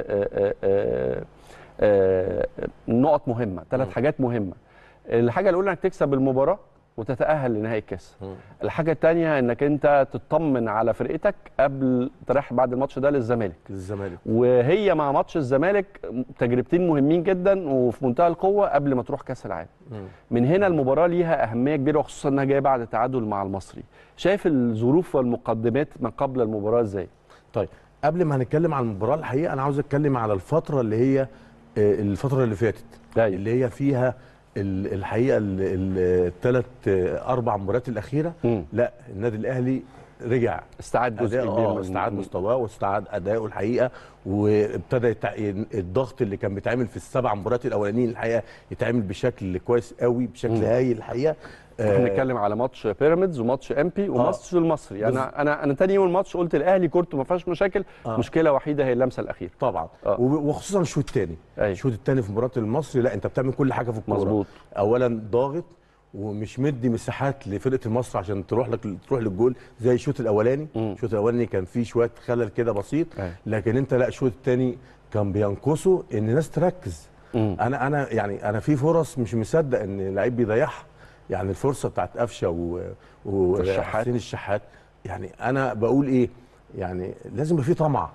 نقط مهمه ثلاث مم. حاجات مهمه الحاجه الاولى انك تكسب المباراه وتتاهل لنهائي الكاس مم. الحاجه الثانيه انك انت تطمن على فرقتك قبل تريح بعد الماتش ده للزمالك الزمالك وهي مع ماتش الزمالك تجربتين مهمين جدا وفي منتهى القوه قبل ما تروح كاس العالم مم. من هنا المباراه ليها اهميه كبيره وخصوصا انها جايه بعد تعادل مع المصري شايف الظروف والمقدمات ما قبل المباراه ازاي طيب قبل ما هنتكلم عن المباراه الحقيقه انا عاوز اتكلم على الفتره اللي هي آه، الفتره اللي فاتت أيوة. اللي هي فيها ال- الحقيقه الثلاث اربع مباريات الاخيره مم. لا النادي الاهلي رجع استعاد جزء أداء كبير اه من استعاد من- مستواه واستعاد اداؤه الحقيقه وابتدى يتع... الضغط اللي كان بيتعمل في السبع مباريات الاولانيين الحقيقه يتعمل بشكل كويس قوي بشكل مم. هايل الحقيقه احنا آه، بنتكلم على ماتش بيراميدز وماتش امبي وماتش المصري انا انا انا تاني يوم الماتش قلت الاهلي كورته ما فيهاش مشاكل آه. مشكله وحيده هي اللمسه الاخيره طبعا آه. وب- وخصوصا الشوط الثاني أيوة. الشوط الثاني في مباراه المصري لا انت بتعمل كل حاجه في الكوره مظبوط. اولا ضاغط ومش مدي مساحات لفرقه المصري عشان تروح لك تروح للجول زي الشوط الاولاني مم. الشوط الاولاني كان فيه شويه خلل كده بسيط أيوة. لكن انت لا الشوط الثاني كان بينقصه ان الناس تركز مم. انا انا يعني انا في فرص مش مصدق ان اللعيب بيضيعها يعني الفرصه بتاعت قفشه و والشحات. وحسين الشحات يعني انا بقول ايه يعني لازم يبقى في طمع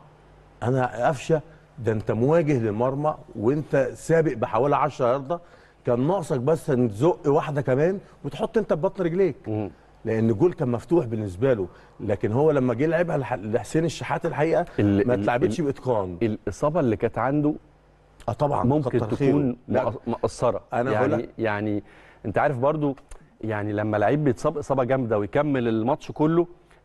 انا قفشه ده انت مواجه للمرمى وانت سابق بحوالي 10 يارده كان ناقصك بس ان تزق واحده كمان وتحط انت ببطن رجليك مم. لان الجول كان مفتوح بالنسبه له لكن هو لما جه لعبها لح- لحسين الشحات الحقيقه ال- ما ال- اتلعبتش ال- باتقان الاصابه اللي كانت عنده اه طبعا ممكن كتر خيره. تكون لا مقص- مقصره أنا بقول يعني لك- يعني انت عارف برضو يعني لما لعيب بيتصاب اصابه جامده ويكمل الماتش كله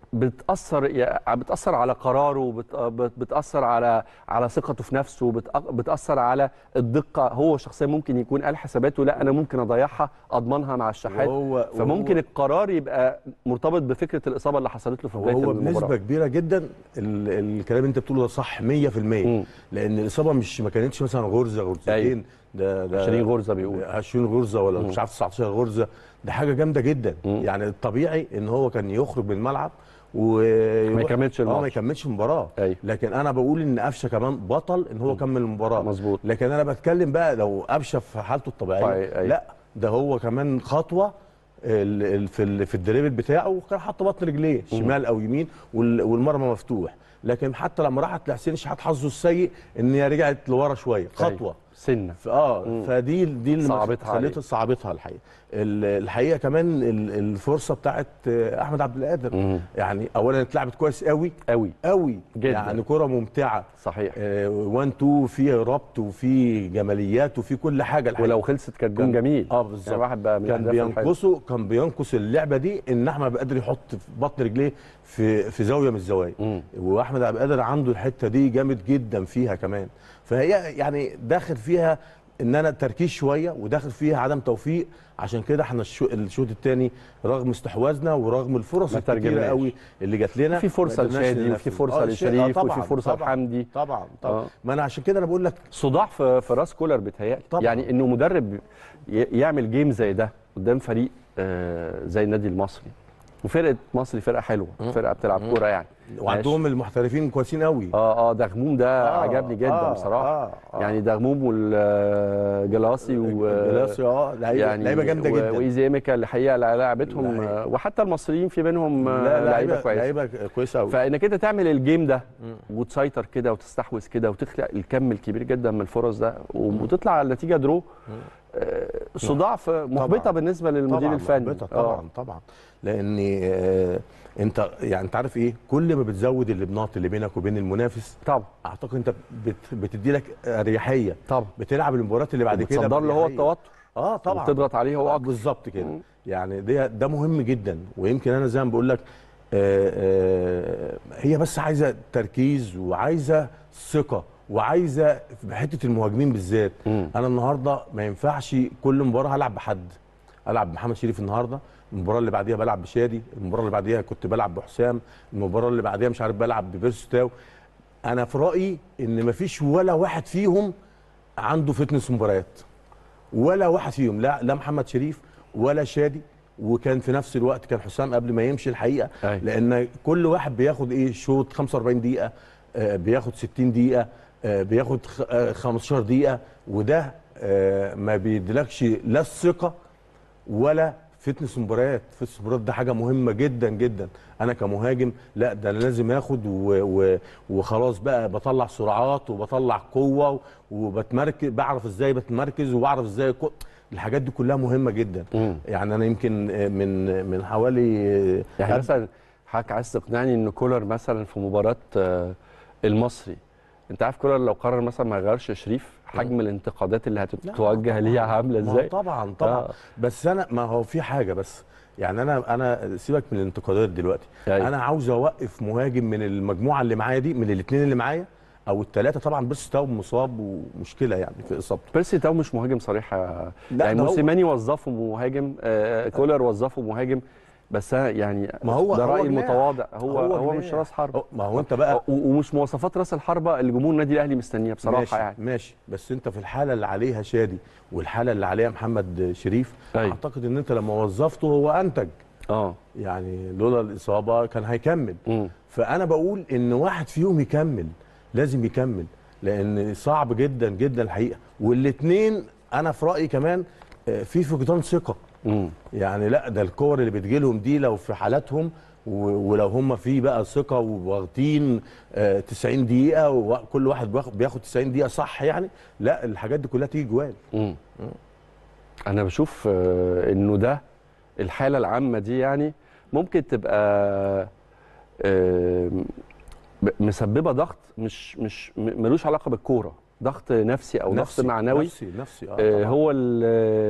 بتاثر يا- بتاثر على قراره وبت- بت- بتاثر على على ثقته في نفسه بت- بتاثر على الدقه هو شخصيا ممكن يكون قال حساباته لا انا ممكن اضيعها اضمنها مع الشحات وهو فممكن القرار يبقى مرتبط بفكره الاصابه اللي حصلت له في بدايه وهو المباراه بنسبه كبيره جدا ال- الكلام اللي انت بتقوله ده صح 100% مم. لان الاصابه مش ما كانتش مثلا غرزه غرزتين أيوة. ده ده 20 غرزه بيقول 20 غرزه ولا مش عارف 19 غرزه ده حاجه جامده جدا مم. يعني الطبيعي ان هو كان يخرج من الملعب و ما يكملش اه ما الماتش. يكملش المباراه أيوة. لكن انا بقول ان قفشه كمان بطل ان هو كمل المباراه مظبوط. لكن انا بتكلم بقى لو قفشه في حالته الطبيعيه طيب، أيوة. لا ده هو كمان خطوه ال- ال- في ال- في الدريبل بتاعه وكان حاطط بطن رجليه شمال او يمين وال- والمرمى مفتوح لكن حتى لما راحت لحسين شحات حظه السيء ان هي رجعت لورا شويه خطوه أيوة. سنه ف- اه فدي دي اللي صعبتها عليه. خليتها صعبتها الحقيقه ال- الحقيقه كمان ال- الفرصه بتاعت آه، احمد عبد القادر مم. يعني اولا اتلعبت كويس قوي قوي قوي جداً. يعني كره ممتعه صحيح 1 2 في ربط وفي جماليات وفي كل حاجه الحقيقه ولو خلصت كانت جون كان- جميل اه بالظبط يعني واحد بقى من كان الأهداف الحلوة. بينقصه كان بينقص اللعبه دي ان احمد عبد القادر يحط في بطن رجليه في في زاويه من الزوايا مم. واحمد عبد القادر عنده الحته دي جامد جدا فيها كمان فهي يعني داخل فيها ان انا تركيز شويه وداخل فيها عدم توفيق عشان كده احنا الشو- الشوط الثاني رغم استحواذنا ورغم الفرص ما الكتيره ترجمناش. قوي اللي جات لنا في فرصه ما قدرناش لشادي وفي ننفذ. فرصه آه، الشيء- آه، لشريف وفي طبعاً، فرصه طبعاً، لحمدي طبعا طبعا آه. ما انا عشان كده انا بقول لك صداع في في راس كولر بيتهيألي طبعاً. يعني انه مدرب ي- يعمل جيم زي ده قدام فريق آه، زي النادي المصري وفرقه مصري فرقه حلوه فرقه بتلعب كوره يعني وعندهم المحترفين كويسين قوي اه اه دغموم ده آه، عجبني جدا آه، بصراحه آه، آه. يعني دغموم والجلاسي و جلاسي اه لعيبه يعني لعيبه جامده و- جدا وايزي ايميكا الحقيقه لعبتهم لعيبة. آه، وحتى المصريين في منهم آه، لا لعيبه كويسه لعيبه كويسه قوي فانك انت تعمل الجيم ده وتسيطر كده وتستحوذ كده وتخلق الكم الكبير جدا من الفرص ده وتطلع على النتيجه درو آه، صداع في- محبطه طبعاً. بالنسبه للمدير طبعا الفني محبطة آه. طبعا طبعا لان آه انت يعني انت عارف ايه كل ما بتزود اللبنات اللي بينك وبين المنافس طبعا اعتقد انت بت بتدي لك اريحيه طبعا بتلعب المباريات اللي بعد كده بتصدر له هو بأريحية. التوتر اه طبعا وتضغط عليه هو آه، اكتر بالظبط كده مم. يعني ده ده مهم جدا ويمكن انا زي ما بقول لك آه آه هي بس عايزه تركيز وعايزه ثقه وعايزه في حته المهاجمين بالذات مم. انا النهارده ما ينفعش كل مباراه هلعب بحد العب بمحمد شريف النهارده المباراه اللي بعديها بلعب بشادي المباراه اللي بعديها كنت بلعب بحسام المباراه اللي بعديها مش عارف بلعب ببيرسو تاو انا في رايي ان مفيش ولا واحد فيهم عنده فتنس مباريات ولا واحد فيهم لا لا محمد شريف ولا شادي وكان في نفس الوقت كان حسام قبل ما يمشي الحقيقه أي. لان كل واحد بياخد ايه شوط 45 دقيقه آه، بياخد 60 دقيقه آه، بياخد خ- آه، 15 دقيقه وده آه، ما بيديلكش لا الثقه ولا فتنس مباريات فتنس مباريات ده حاجه مهمه جدا جدا انا كمهاجم لا ده انا لازم اخد و... و... وخلاص بقى بطلع سرعات وبطلع قوه وبتمركز بعرف ازاي بتمركز وبعرف ازاي كو... الحاجات دي كلها مهمه جدا مم. يعني انا يمكن من من حوالي يعني قد- مثلا حضرتك عايز تقنعني ان كولر مثلا في مباراه آه، المصري انت عارف كولر لو قرر مثلا ما يغيرش شريف حجم الانتقادات اللي لا، هتتوجه ليه طبعاً. عامله ما هو ازاي طبعا طبعا آه. بس انا ما هو في حاجه بس يعني انا انا سيبك من الانتقادات دلوقتي أيوة. انا عاوز اوقف مهاجم من المجموعه اللي معايا دي من الاثنين اللي معايا او الثلاثه طبعا بس تاو مصاب ومشكله يعني في اصابته بيرسي تاو مش مهاجم صريح يا- لا، يعني ده هو- موسيماني وظفه مهاجم آه، كولر وظفه مهاجم بس أنا يعني ما هو ده هو رايي جناح. المتواضع هو هو, هو جناح. مش راس حرب أه، ما هو انت بقى و- ومش مواصفات راس الحربه اللي جمهور النادي الاهلي مستنيها بصراحه ماشي يعني ماشي بس انت في الحاله اللي عليها شادي والحاله اللي عليها محمد شريف أيوة. اعتقد ان انت لما وظفته هو انتج اه يعني لولا الاصابه كان هيكمل مم. فانا بقول ان واحد فيهم يكمل لازم يكمل لان صعب جدا جدا الحقيقه والاثنين انا في رايي كمان آه، في فقدان ثقه مم. يعني لا ده الكور اللي بتجيلهم دي لو في حالاتهم و- ولو هم في بقى ثقه وواخدين آه، 90 دقيقه وكل واحد بياخد- بياخد 90 دقيقه صح يعني لا الحاجات دي كلها تيجي جوال مم. انا بشوف آه، انه ده الحاله العامه دي يعني ممكن تبقى آه، ب- مسببه ضغط مش مش م- ملوش علاقه بالكوره ضغط نفسي او ضغط معنوي نفسي نفسي اه آه، طبعا هو ال-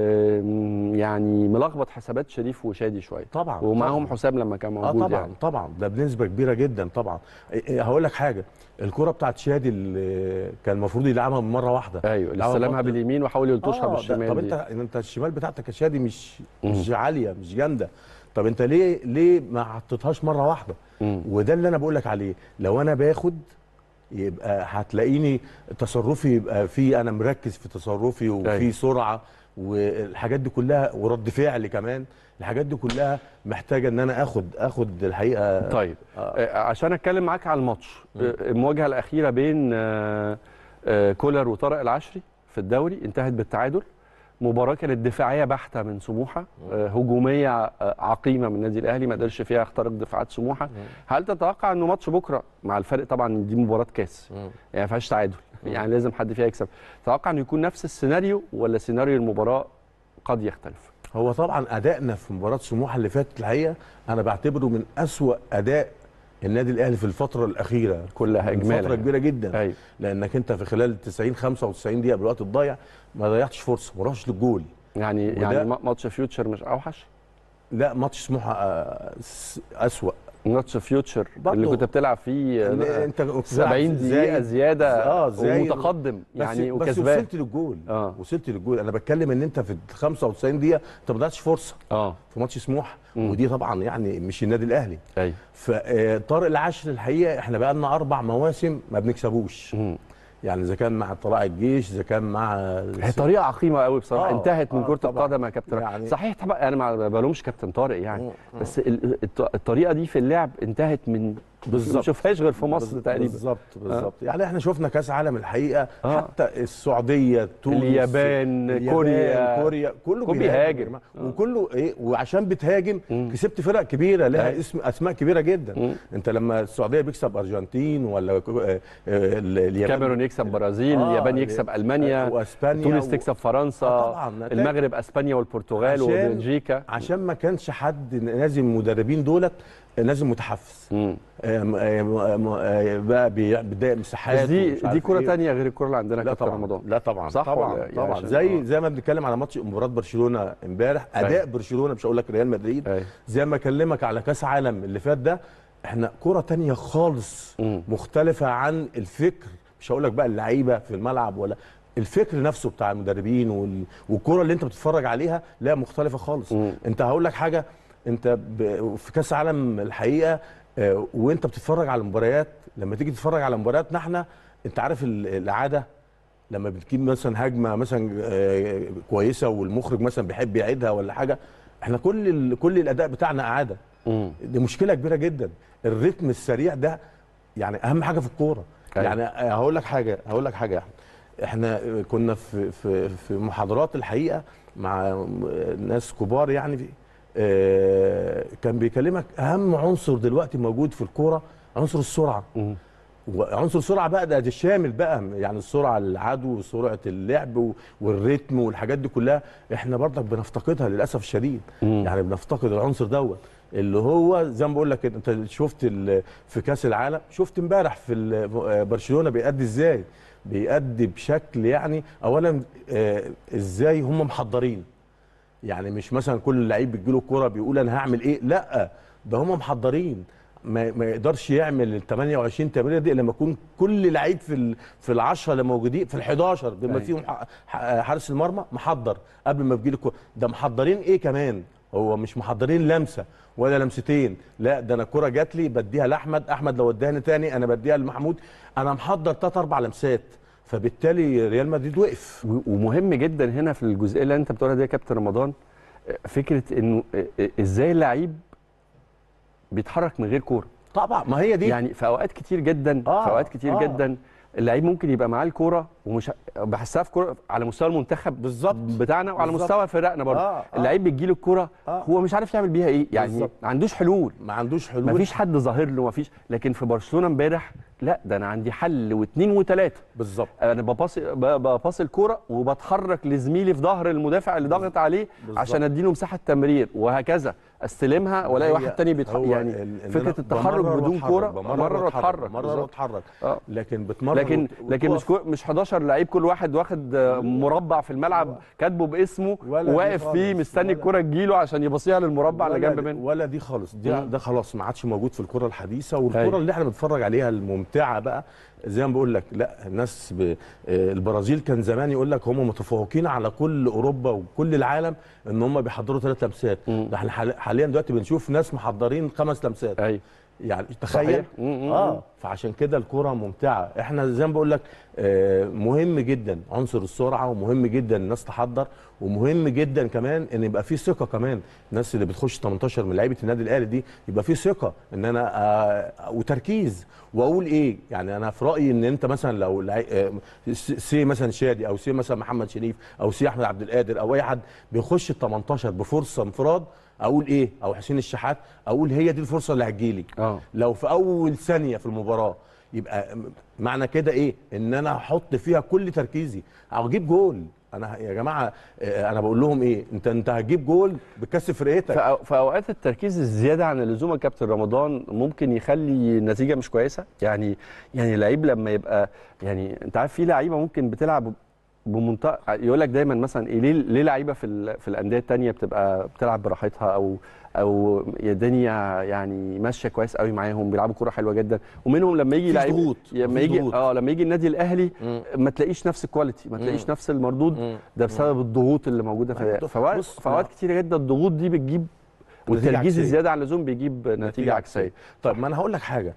آه، يعني ملخبط حسابات شريف وشادي شويه طبعا ومعاهم طبعاً. حسام لما كان اه موجود طبعا يعني طبعا ده بنسبه كبيره جدا طبعا إيه- إيه، هقول لك حاجه الكره بتاعت شادي اللي كان المفروض يلعبها من مره واحده ايوه اللي لعبها استلمها بطل. باليمين وحاول يلطشها آه، ده- بالشمال طب دي. انت انت الشمال بتاعتك يا شادي مش مم. مش عاليه مش جامده طب انت ليه ليه ما حطيتهاش مره واحده مم. وده اللي انا بقول لك عليه لو انا باخد يبقى هتلاقيني تصرفي يبقى في انا مركز في تصرفي وفي أيوة. سرعه والحاجات دي كلها ورد فعل كمان الحاجات دي كلها محتاجه ان انا اخد اخد الحقيقه طيب آه. عشان اتكلم معاك على الماتش آه، المواجهه الاخيره بين آه، آه، كولر وطارق العشري في الدوري انتهت بالتعادل مباراه كانت دفاعيه بحته من سموحه آه، هجوميه آه، عقيمه من النادي الاهلي ما قدرش فيها يخترق دفاعات سموحه هل تتوقع انه ماتش بكره مع الفرق طبعا دي مباراه كاس يعني ما فيهاش تعادل يعني لازم حد فيها يكسب تتوقع انه يكون نفس السيناريو ولا سيناريو المباراه قد يختلف هو طبعا ادائنا في مباراه سموحه اللي فاتت الحقيقه انا بعتبره من أسوأ اداء النادي الاهلي في الفتره الاخيره كلها من اجمالا فتره يعني. كبيره جدا ايوه لانك انت في خلال 90 95 دقيقه بالوقت الضايع ما ضيعتش فرصه ما رحتش للجول يعني وده- يعني ما- ماتش فيوتشر مش اوحش لا ماتش سموحه آه، س- اسوأ ماتش فيوتشر برضه اللي كنت بتلعب فيه اللي آه، انت 70 دقيقة زيادة اه زي ومتقدم يعني بس, بس وكسبان وصلت للجول اه وصلت للجول انا بتكلم ان انت في ال 95 دقيقه انت ما ضيعتش فرصه اه في ماتش سموحه مم. ودي طبعا يعني مش النادي الاهلي ايوه فطارق العشر الحقيقه احنا بقى لنا اربع مواسم ما بنكسبوش مم. يعني اذا كان مع طلائع الجيش اذا كان مع هي طريقة عقيمة قوي بصراحة آه، انتهت من آه، كرة طبعاً. القدم يا كابتن يعني- صحيح طبعا انا ما بلومش كابتن طارق يعني مم. بس ال- الط- الطريقة دي في اللعب انتهت من بالظبط. ما شوفهاش غير في مصر بز- تقريبا بالظبط بالظبط يعني احنا شفنا كاس عالم الحقيقه آه. حتى السعوديه تونس اليابان، اليابان، كوريا. كوريا كله كله بيهاجم, بيهاجم. يا جماعة. وكله ايه وعشان بتهاجم مم. كسبت فرق كبيره لها أيوة. اسم اسماء كبيره جدا مم. انت لما السعوديه بيكسب ارجنتين ولا كو- آه، آه، ال- اليابان كاميرون يكسب برازيل آه، اليابان يكسب المانيا واسبانيا تونس و- تكسب فرنسا آه، طبعاً. نتائج- المغرب اسبانيا والبرتغال عشان- وبلجيكا عشان ما كانش حد نازل المدربين دولت نازل متحفز مم. آم، آم، آم، آم، بقى بي- بيضايق مساحات بس دي ومش دي عارف كرة إيه. تانية غير الكرة اللي عندنا لا كابتن طبعا رمضان لا طبعا صح طبعا ولا يعني طبعا عشان- زي آه. زي ما بنتكلم على ماتش مباراه برشلونه امبارح اداء أيوة. برشلونه مش هقول لك ريال مدريد أيوة. زي ما اكلمك على كاس عالم اللي فات ده احنا كره تانية خالص مم. مختلفه عن الفكر مش هقول لك بقى اللعيبه في الملعب ولا الفكر نفسه بتاع المدربين وال... والكره اللي انت بتتفرج عليها لا مختلفه خالص مم. انت هقول لك حاجه انت ب... في كاس عالم الحقيقه آه، وانت بتتفرج على المباريات لما تيجي تتفرج على مبارياتنا احنا انت عارف ال- العاده لما بتجيب مثلا هجمه مثلا آه، كويسه والمخرج مثلا بيحب يعيدها ولا حاجه احنا كل ال... كل الاداء بتاعنا اعاده مم. دي مشكله كبيره جدا الريتم السريع ده يعني اهم حاجه في الكوره أيوة. يعني هقول لك حاجه هقول لك حاجه يا احمد احنا كنا في في في محاضرات الحقيقه مع ناس كبار يعني في آه، كان بيكلمك اهم عنصر دلوقتي موجود في الكوره عنصر السرعه مم. وعنصر السرعه بقى ده, ده شامل بقى يعني السرعه العدو وسرعه اللعب و- والريتم والحاجات دي كلها احنا برضك بنفتقدها للاسف الشديد مم. يعني بنفتقد العنصر دوت اللي هو زي ما بقول لك كده، انت شفت ال- في كاس العالم شفت امبارح في ال- برشلونه بيأدي ازاي بيأدي بشكل يعني اولا آه، ازاي هم محضرين يعني مش مثلا كل لعيب بتجيله الكوره بيقول انا هعمل ايه لا ده هم محضرين ما, ما يقدرش يعمل ال 28 تمريره دي لما يكون كل لعيب في ال في العشره اللي موجودين في ال 11 بما أيوة. فيهم ح- ح- حارس المرمى محضر قبل ما بيجيله الكوره ده محضرين ايه كمان هو مش محضرين لمسه ولا لمستين لا ده انا الكوره جات لي بديها لاحمد احمد لو اداني تاني انا بديها لمحمود انا محضر ثلاث اربع لمسات فبالتالي ريال مدريد وقف و- ومهم جدا هنا في الجزئيه اللي انت بتقولها دي يا كابتن رمضان آه، فكره انه آه، آه، ازاي اللعيب بيتحرك من غير كوره طبعا ما هي دي يعني في اوقات كتير جدا آه، في اوقات كتير آه. جدا اللعيب ممكن يبقى معاه الكوره ومش بحسها في كوره على مستوى المنتخب بالظبط. بتاعنا وعلى بالظبط. مستوى فرقنا برضه آه، آه. اللعيب بتجيله الكوره آه. هو مش عارف يعمل بيها ايه يعني بالظبط. ما عندوش حلول ما عندوش حلول ما فيش حد ظاهر له ما فيش لكن في برشلونه امبارح لا ده انا عندي حل واثنين وثلاثه بالظبط انا بباصي ب- بباصي الكوره وبتحرك لزميلي في ظهر المدافع اللي ضاغط عليه بالظبط. عشان اديله مساحه تمرير وهكذا استلمها والاقي هي- واحد تاني بيتح... هو يعني ال- إن فكره أنا التحرك بمرر بدون وأتحرك، كوره بمرر بمرر واتحرك مرر بالظبط. واتحرك آه. لكن بتمرر لكن وت- لكن مش وتقف. كو مش 11 لعيب كل واحد واخد آه، مربع في الملعب كاتبه باسمه ولا دي وواقف فيه خالص، مستني ولا- الكوره تجيله عشان يبصيها للمربع اللي ولا جنب دي- منه ولا دي خالص دي مم. ده خلاص ما عادش موجود في الكره الحديثه والكره أيوة. اللي احنا بنتفرج عليها الممتعه بقى زي ما بقول لك لا الناس ب... آه، البرازيل كان زمان يقول لك هم متفوقين على كل اوروبا وكل العالم ان هم بيحضروا ثلاث لمسات مم. ده احنا حال- حاليا دلوقتي بنشوف ناس محضرين خمس لمسات ايوه يعني تخيل صحيح. مم، مم، مم. اه فعشان كده الكوره ممتعه احنا زي ما بقول لك آه مهم جدا عنصر السرعه ومهم جدا الناس تحضر ومهم جدا كمان ان يبقى في ثقه كمان الناس اللي بتخش 18 من لعيبه النادي الاهلي دي يبقى في ثقه ان انا آه وتركيز واقول ايه يعني انا في رايي ان انت مثلا لو لعي- آه، س- سي مثلا شادي او سي مثلا محمد شريف او سي احمد عبد القادر او اي حد بيخش ال 18 بفرصه انفراد اقول ايه او حسين الشحات اقول هي دي الفرصه اللي هتجيلي اه لو في اول ثانيه في المباراه يبقى م- معنى كده ايه ان انا هحط فيها كل تركيزي او اجيب جول انا يا جماعه آه، انا بقول لهم ايه انت انت هتجيب جول بتكسب فرقتك فأو- في اوقات التركيز الزياده عن اللزوم يا كابتن رمضان ممكن يخلي النتيجه مش كويسه يعني يعني لعيب لما يبقى يعني انت عارف في لعيبه ممكن بتلعب بمنطقه يقول لك دايما مثلا ايه ليه ليه لعيبه في ال- في الانديه الثانيه بتبقى بتلعب براحتها او او الدنيا يعني ماشيه كويس قوي معاهم بيلعبوا كوره حلوه جدا ومنهم لما يجي مفيش لعيب ضغوط، لما مفيش يجي ضغوط. اه لما يجي النادي الاهلي مم. ما تلاقيش نفس الكواليتي ما تلاقيش نفس المردود مم. ده بسبب الضغوط اللي موجوده في بص، فوقت بص، فوقت كتير جدا الضغوط دي بتجيب والتركيز عكسية. الزياده عن اللزوم بيجيب نتيجه عكسيه طيب ما انا هقول لك حاجه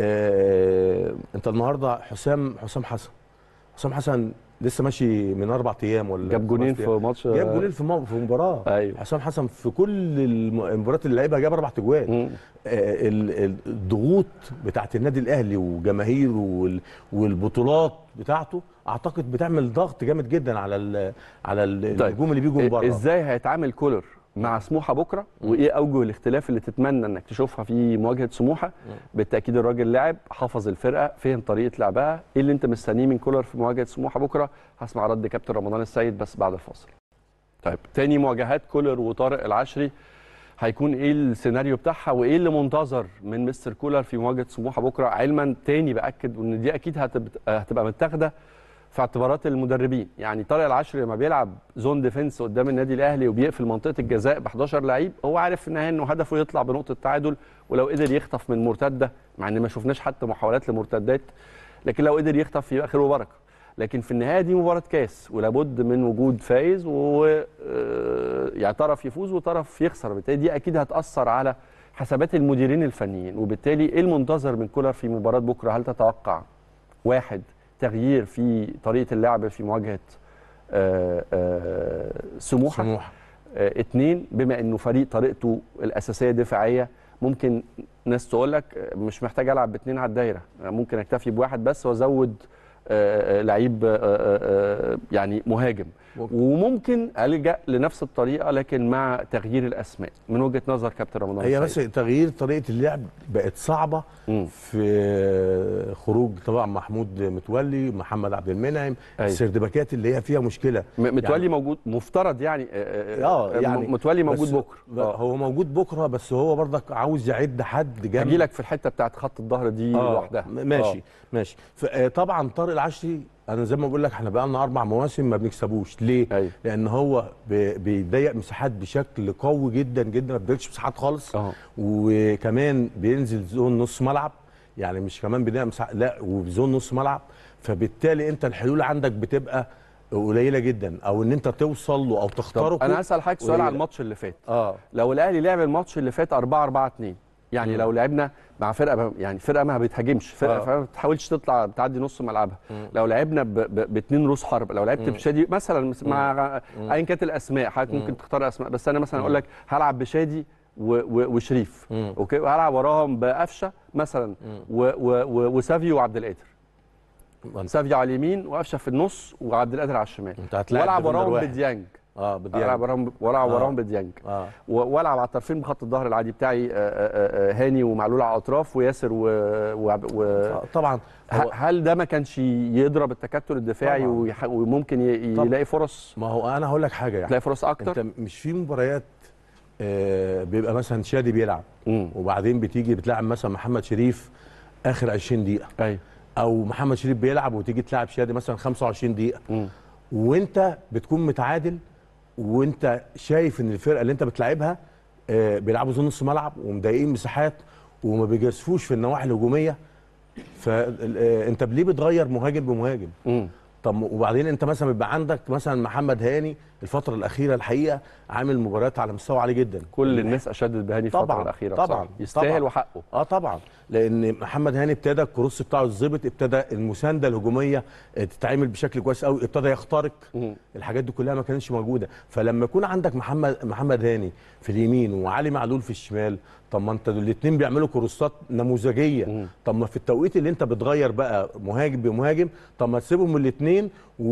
آه انت النهارده حسام حسام حسن حسام حسن لسه ماشي من اربع ايام ولا جاب جونين خمس في أيام. ماتش جاب جولين في مو- في مباراه ايوه حسام حسن في كل الم- المباريات اللي لعبها جاب اربع تجوان مم. آه، ال- ال- الضغوط بتاعت النادي الاهلي وجماهيره وال- والبطولات بتاعته اعتقد بتعمل ضغط جامد جدا على ال على ال- طيب. النجوم اللي بيجوا من بره ازاي هيتعامل كولر مع سموحه بكره وايه اوجه الاختلاف اللي تتمنى انك تشوفها في مواجهه سموحه بالتاكيد الراجل لعب حفظ الفرقه فهم طريقه لعبها ايه اللي انت مستنيه من كولر في مواجهه سموحه بكره هسمع رد كابتن رمضان السيد بس بعد الفاصل طيب تاني مواجهات كولر وطارق العشري هيكون ايه السيناريو بتاعها وايه اللي منتظر من مستر كولر في مواجهه سموحه بكره علما تاني باكد ان دي اكيد هتبت- هتبقى متاخده في اعتبارات المدربين يعني طارق العشري لما بيلعب زون ديفنس قدام النادي الاهلي وبيقفل منطقه الجزاء ب 11 لعيب هو عارف في النهايه انه هدفه يطلع بنقطه تعادل ولو قدر يخطف من مرتده مع ان ما شفناش حتى محاولات لمرتدات لكن لو قدر يخطف يبقى خير وبركه لكن في النهايه دي مباراه كاس ولابد من وجود فايز و آه، يعني طرف يفوز وطرف يخسر بالتالي دي اكيد هتاثر على حسابات المديرين الفنيين وبالتالي ايه المنتظر من كولر في مباراه بكره هل تتوقع واحد تغيير في طريقه اللعب في مواجهه آه، آه، سموحه سموحه آه، اتنين بما انه فريق طريقته الاساسيه دفاعيه ممكن ناس تقول لك آه، مش محتاج العب باتنين على الدايره آه، ممكن اكتفي بواحد بس وازود آه، آه، لعيب آه، آه، آه، يعني مهاجم ممكن. وممكن الجا لنفس الطريقه لكن مع تغيير الاسماء من وجهه نظر كابتن رمضان هي بس السيد. تغيير طريقه اللعب بقت صعبه مم. في خروج طبعا محمود متولي محمد عبد المنعم أيوة. السردباكات اللي هي فيها مشكله م- متولي يعني- موجود مفترض يعني آه، اه يعني م- متولي موجود بس- بكره ب- آه. هو موجود بكره بس هو برضك عاوز يعد حد جنب هجي لك في الحته بتاعت خط الظهر دي آه، لوحدها م- ماشي آه. ماشي ف- آه، طبعا طارق العشري انا زي ما بقول لك احنا بقى لنا اربع مواسم ما بنكسبوش ليه؟ أيوة. لان هو ب- بيضيق مساحات بشكل قوي جدا جدا ما بيديكش مساحات خالص اه وكمان بينزل زون نص ملعب يعني مش كمان بيضيق مساحات لا وبزون نص ملعب فبالتالي انت الحلول عندك بتبقى قليله جدا او ان انت توصل له او تخترقه طب انا هسال حضرتك سؤال قليلة. على الماتش اللي فات اه لو الاهلي لعب الماتش اللي فات 4 4 2 يعني مم. لو لعبنا مع فرقه ب- يعني فرقه ما بتهاجمش فرقه آه. فما بتحاولش تطلع تعدي نص ملعبها مم. لو لعبنا ب- ب- باتنين روس حرب لو لعبت مم. بشادي مثلا مس- مع مم. ايا كانت الاسماء حضرتك مم. ممكن تختار اسماء بس انا مثلا مم. اقول لك هلعب بشادي و- و- وشريف مم. اوكي وهلعب وراهم بقفشه مثلا مم. و- و- و- وسافيو وعبد القادر سافيو على اليمين وقفشه في النص وعبد القادر على الشمال انت هتلاعب والعب ديفندر وراهم واحد. بديانج اه العب بديانج وراهم والعب آه. وراهم بديانج اه و- والعب على الطرفين بخط الظهر العادي بتاعي آه، آه، آه، هاني ومعلول على الاطراف وياسر و... و... و... آه، طبعا ه- هو هل ده ما كانش يضرب التكتل الدفاعي طبعاً. ويح... وممكن ي... طبعاً. يلاقي فرص ما هو انا هقول لك حاجه يعني تلاقي فرص اكتر انت مش في مباريات آه بيبقى مثلا شادي بيلعب امم وبعدين بتيجي بتلعب مثلا محمد شريف اخر 20 دقيقه ايوه او محمد شريف بيلعب وتيجي تلعب شادي مثلا 25 دقيقه مم. وانت بتكون متعادل وانت شايف ان الفرقه اللي انت بتلعبها آه، بيلعبوا زون نص ملعب ومضايقين مساحات وما بيجازفوش في النواحي الهجوميه فانت ليه بتغير مهاجم بمهاجم امم طب وبعدين انت مثلا بيبقى عندك مثلا محمد هاني الفتره الاخيره الحقيقه عامل مباريات على مستوى عالي جدا كل الناس اشدت بهاني الفتره طبعاً، الاخيره طبعاً، بصراحة. يستاهل طبعاً. وحقه اه طبعا لان محمد هاني ابتدى الكروس بتاعه الظبط ابتدى المسانده الهجوميه اه، تتعمل بشكل كويس قوي ابتدى يخترق مم. الحاجات دي كلها ما كانتش موجوده فلما يكون عندك محمد محمد هاني في اليمين وعلي معلول في الشمال طب ما انت الاثنين بيعملوا كروسات نموذجيه مم. طب ما في التوقيت اللي انت بتغير بقى مهاجم بمهاجم طب ما تسيبهم الاثنين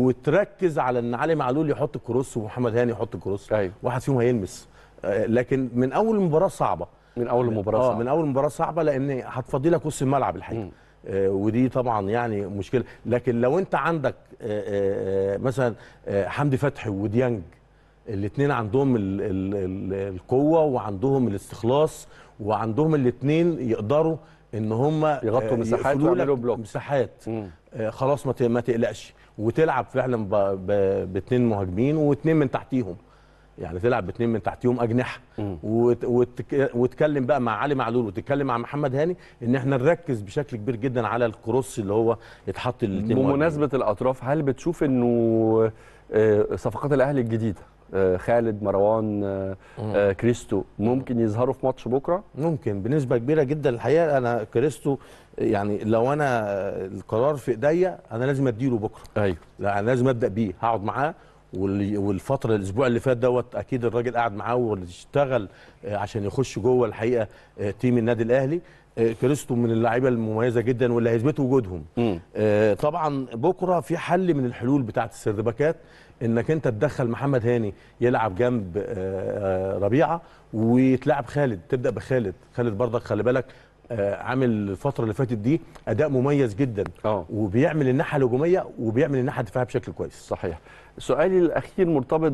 وتركز على ان علي معلول يحط الكروس ومحمد هاني يحط الكروس ايوه واحد فيهم هيلمس آه، لكن من اول المباراه صعبه من اول المباراه اه صعبة. من اول مباراه صعبه لان هتفضي لك وسط الملعب الحقيقه مم. آه ودي طبعا يعني مشكله لكن لو انت عندك آه آه آه، مثلا آه حمدي فتحي وديانج الاثنين عندهم ال ال ال القوه وعندهم الاستخلاص وعندهم الاثنين يقدروا ان هم يغطوا مساحات يقفلوا لك ويعملوا بلوك. مساحات مم. آه خلاص ما ت- ما تقلقش وتلعب فعلا باثنين مهاجمين واثنين من تحتيهم يعني تلعب باثنين من تحتيهم اجنحه مم. وت- وتك- وتتكلم بقى مع علي معلول وتتكلم مع محمد هاني ان احنا نركز بشكل كبير جدا على الكروس اللي هو يتحط الاثنين بمناسبه الاطراف هل بتشوف انه آه، صفقات الاهلي الجديده آه، خالد مروان آه، آه، كريستو ممكن يظهروا في ماتش بكره ممكن بنسبه كبيره جدا الحقيقه انا كريستو يعني لو انا القرار في ايديا انا لازم اديله بكره ايوه لا انا لازم ابدا بيه هقعد معاه وال- والفتره الاسبوع اللي فات دوت اكيد الراجل قاعد معاه واشتغل آه، عشان يخش جوه الحقيقه آه، تيم النادي الاهلي آه، كريستو من اللعيبه المميزه جدا واللي هيثبتوا وجودهم مم. آه، طبعا بكره في حل من الحلول بتاعه السردباكات انك انت تدخل محمد هاني يلعب جنب آه، آه، ربيعه ويتلعب خالد تبدا بخالد خالد برضك خلي بالك آه، عامل الفتره اللي فاتت دي اداء مميز جدا اه وبيعمل الناحيه الهجوميه وبيعمل الناحيه الدفاعيه بشكل كويس صحيح سؤالي الاخير مرتبط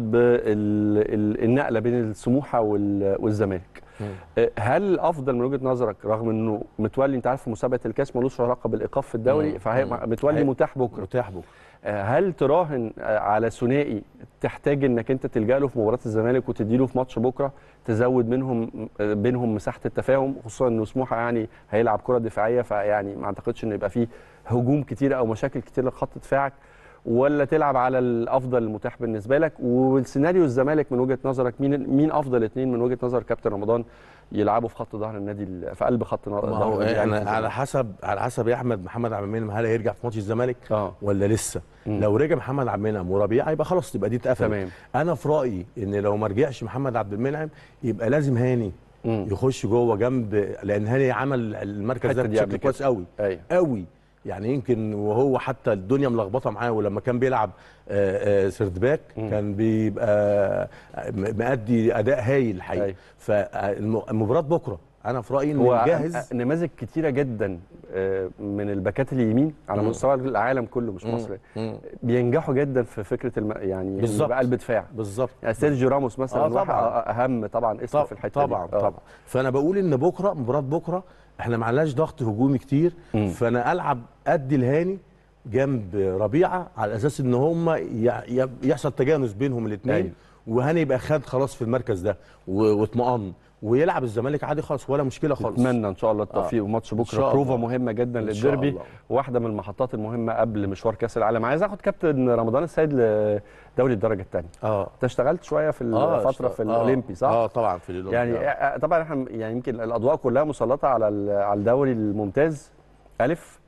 بالنقله بين السموحه وال- والزمالك آه، هل افضل من وجهه نظرك رغم انه متولي انت عارف في مسابقه الكاس ملوش علاقه بالايقاف في الدوري مم. فهي مم. متولي هي- متاح بكره متاح بكره آه، هل تراهن آه، على ثنائي تحتاج انك انت تلجا له في مباراه الزمالك وتديله في ماتش بكره تزود منهم آه، بينهم مساحه التفاهم خصوصا انه سموحه يعني هيلعب كره دفاعيه فيعني ما اعتقدش انه يبقى فيه هجوم كتير او مشاكل كتير لخط دفاعك ولا تلعب على الافضل المتاح بالنسبه لك والسيناريو الزمالك من وجهه نظرك مين مين افضل اثنين من وجهه نظر كابتن رمضان يلعبوا في خط ظهر النادي ال- في قلب خط ما ظهر هو النادي الأهلي في احنا على الزمالك؟ حسب على حسب يا احمد محمد عبد المنعم هل هيرجع في ماتش الزمالك اه ولا لسه مم. لو رجع محمد عبد المنعم وربيعه يبقى خلاص تبقى دي اتقفلت تمام انا في رايي ان لو ما رجعش محمد عبد المنعم يبقى لازم هاني مم. يخش جوه جنب لان هاني عمل المركز ده الحتة دي قبل بشكل كده. كويس قوي ايوه قوي يعني يمكن وهو حتى الدنيا ملخبطه معاه ولما كان بيلعب آه، آه، سردباك مم. كان بيبقى آه، م- مأدي اداء هايل الحقيقه أيوة. فالمباراه بكره انا في رايي هو انه جاهز نماذج كتيره جدا آه، من الباكات اليمين على مم. مستوى العالم كله مش مصر مم. بينجحوا جدا في فكره الم... يعني بالظبط. يبقى قلب دفاع بالظبط يعني سيرجيو راموس مثلا آه، واحد طبعاً. اهم طبعا اسم في الحته طبعا دي. آه. طبعا فانا بقول ان بكره مباراه بكره احنا ما علناش ضغط هجومي كتير مم. فانا العب ادي الهاني جنب ربيعه على اساس ان هم يحصل تجانس بينهم الاثنين أيوة. وهاني يبقى خد خلاص في المركز ده و- واطمئن ويلعب الزمالك عادي خالص ولا مشكله خالص اتمنى ان شاء الله التوفيق وماتش إن بكره شاء بروفا الله. مهمه جدا إن شاء للديربي الله. واحده من المحطات المهمه قبل مشوار كاس العالم عايز اخد كابتن رمضان السيد لدوري الدرجه الثانيه اه انت اشتغلت شويه في الفتره في الاولمبي صح اه طبعا في الاولمبي يعني آه. آه، طبعا احنا يعني يمكن الاضواء كلها مسلطه على ال- على الدوري الممتاز الف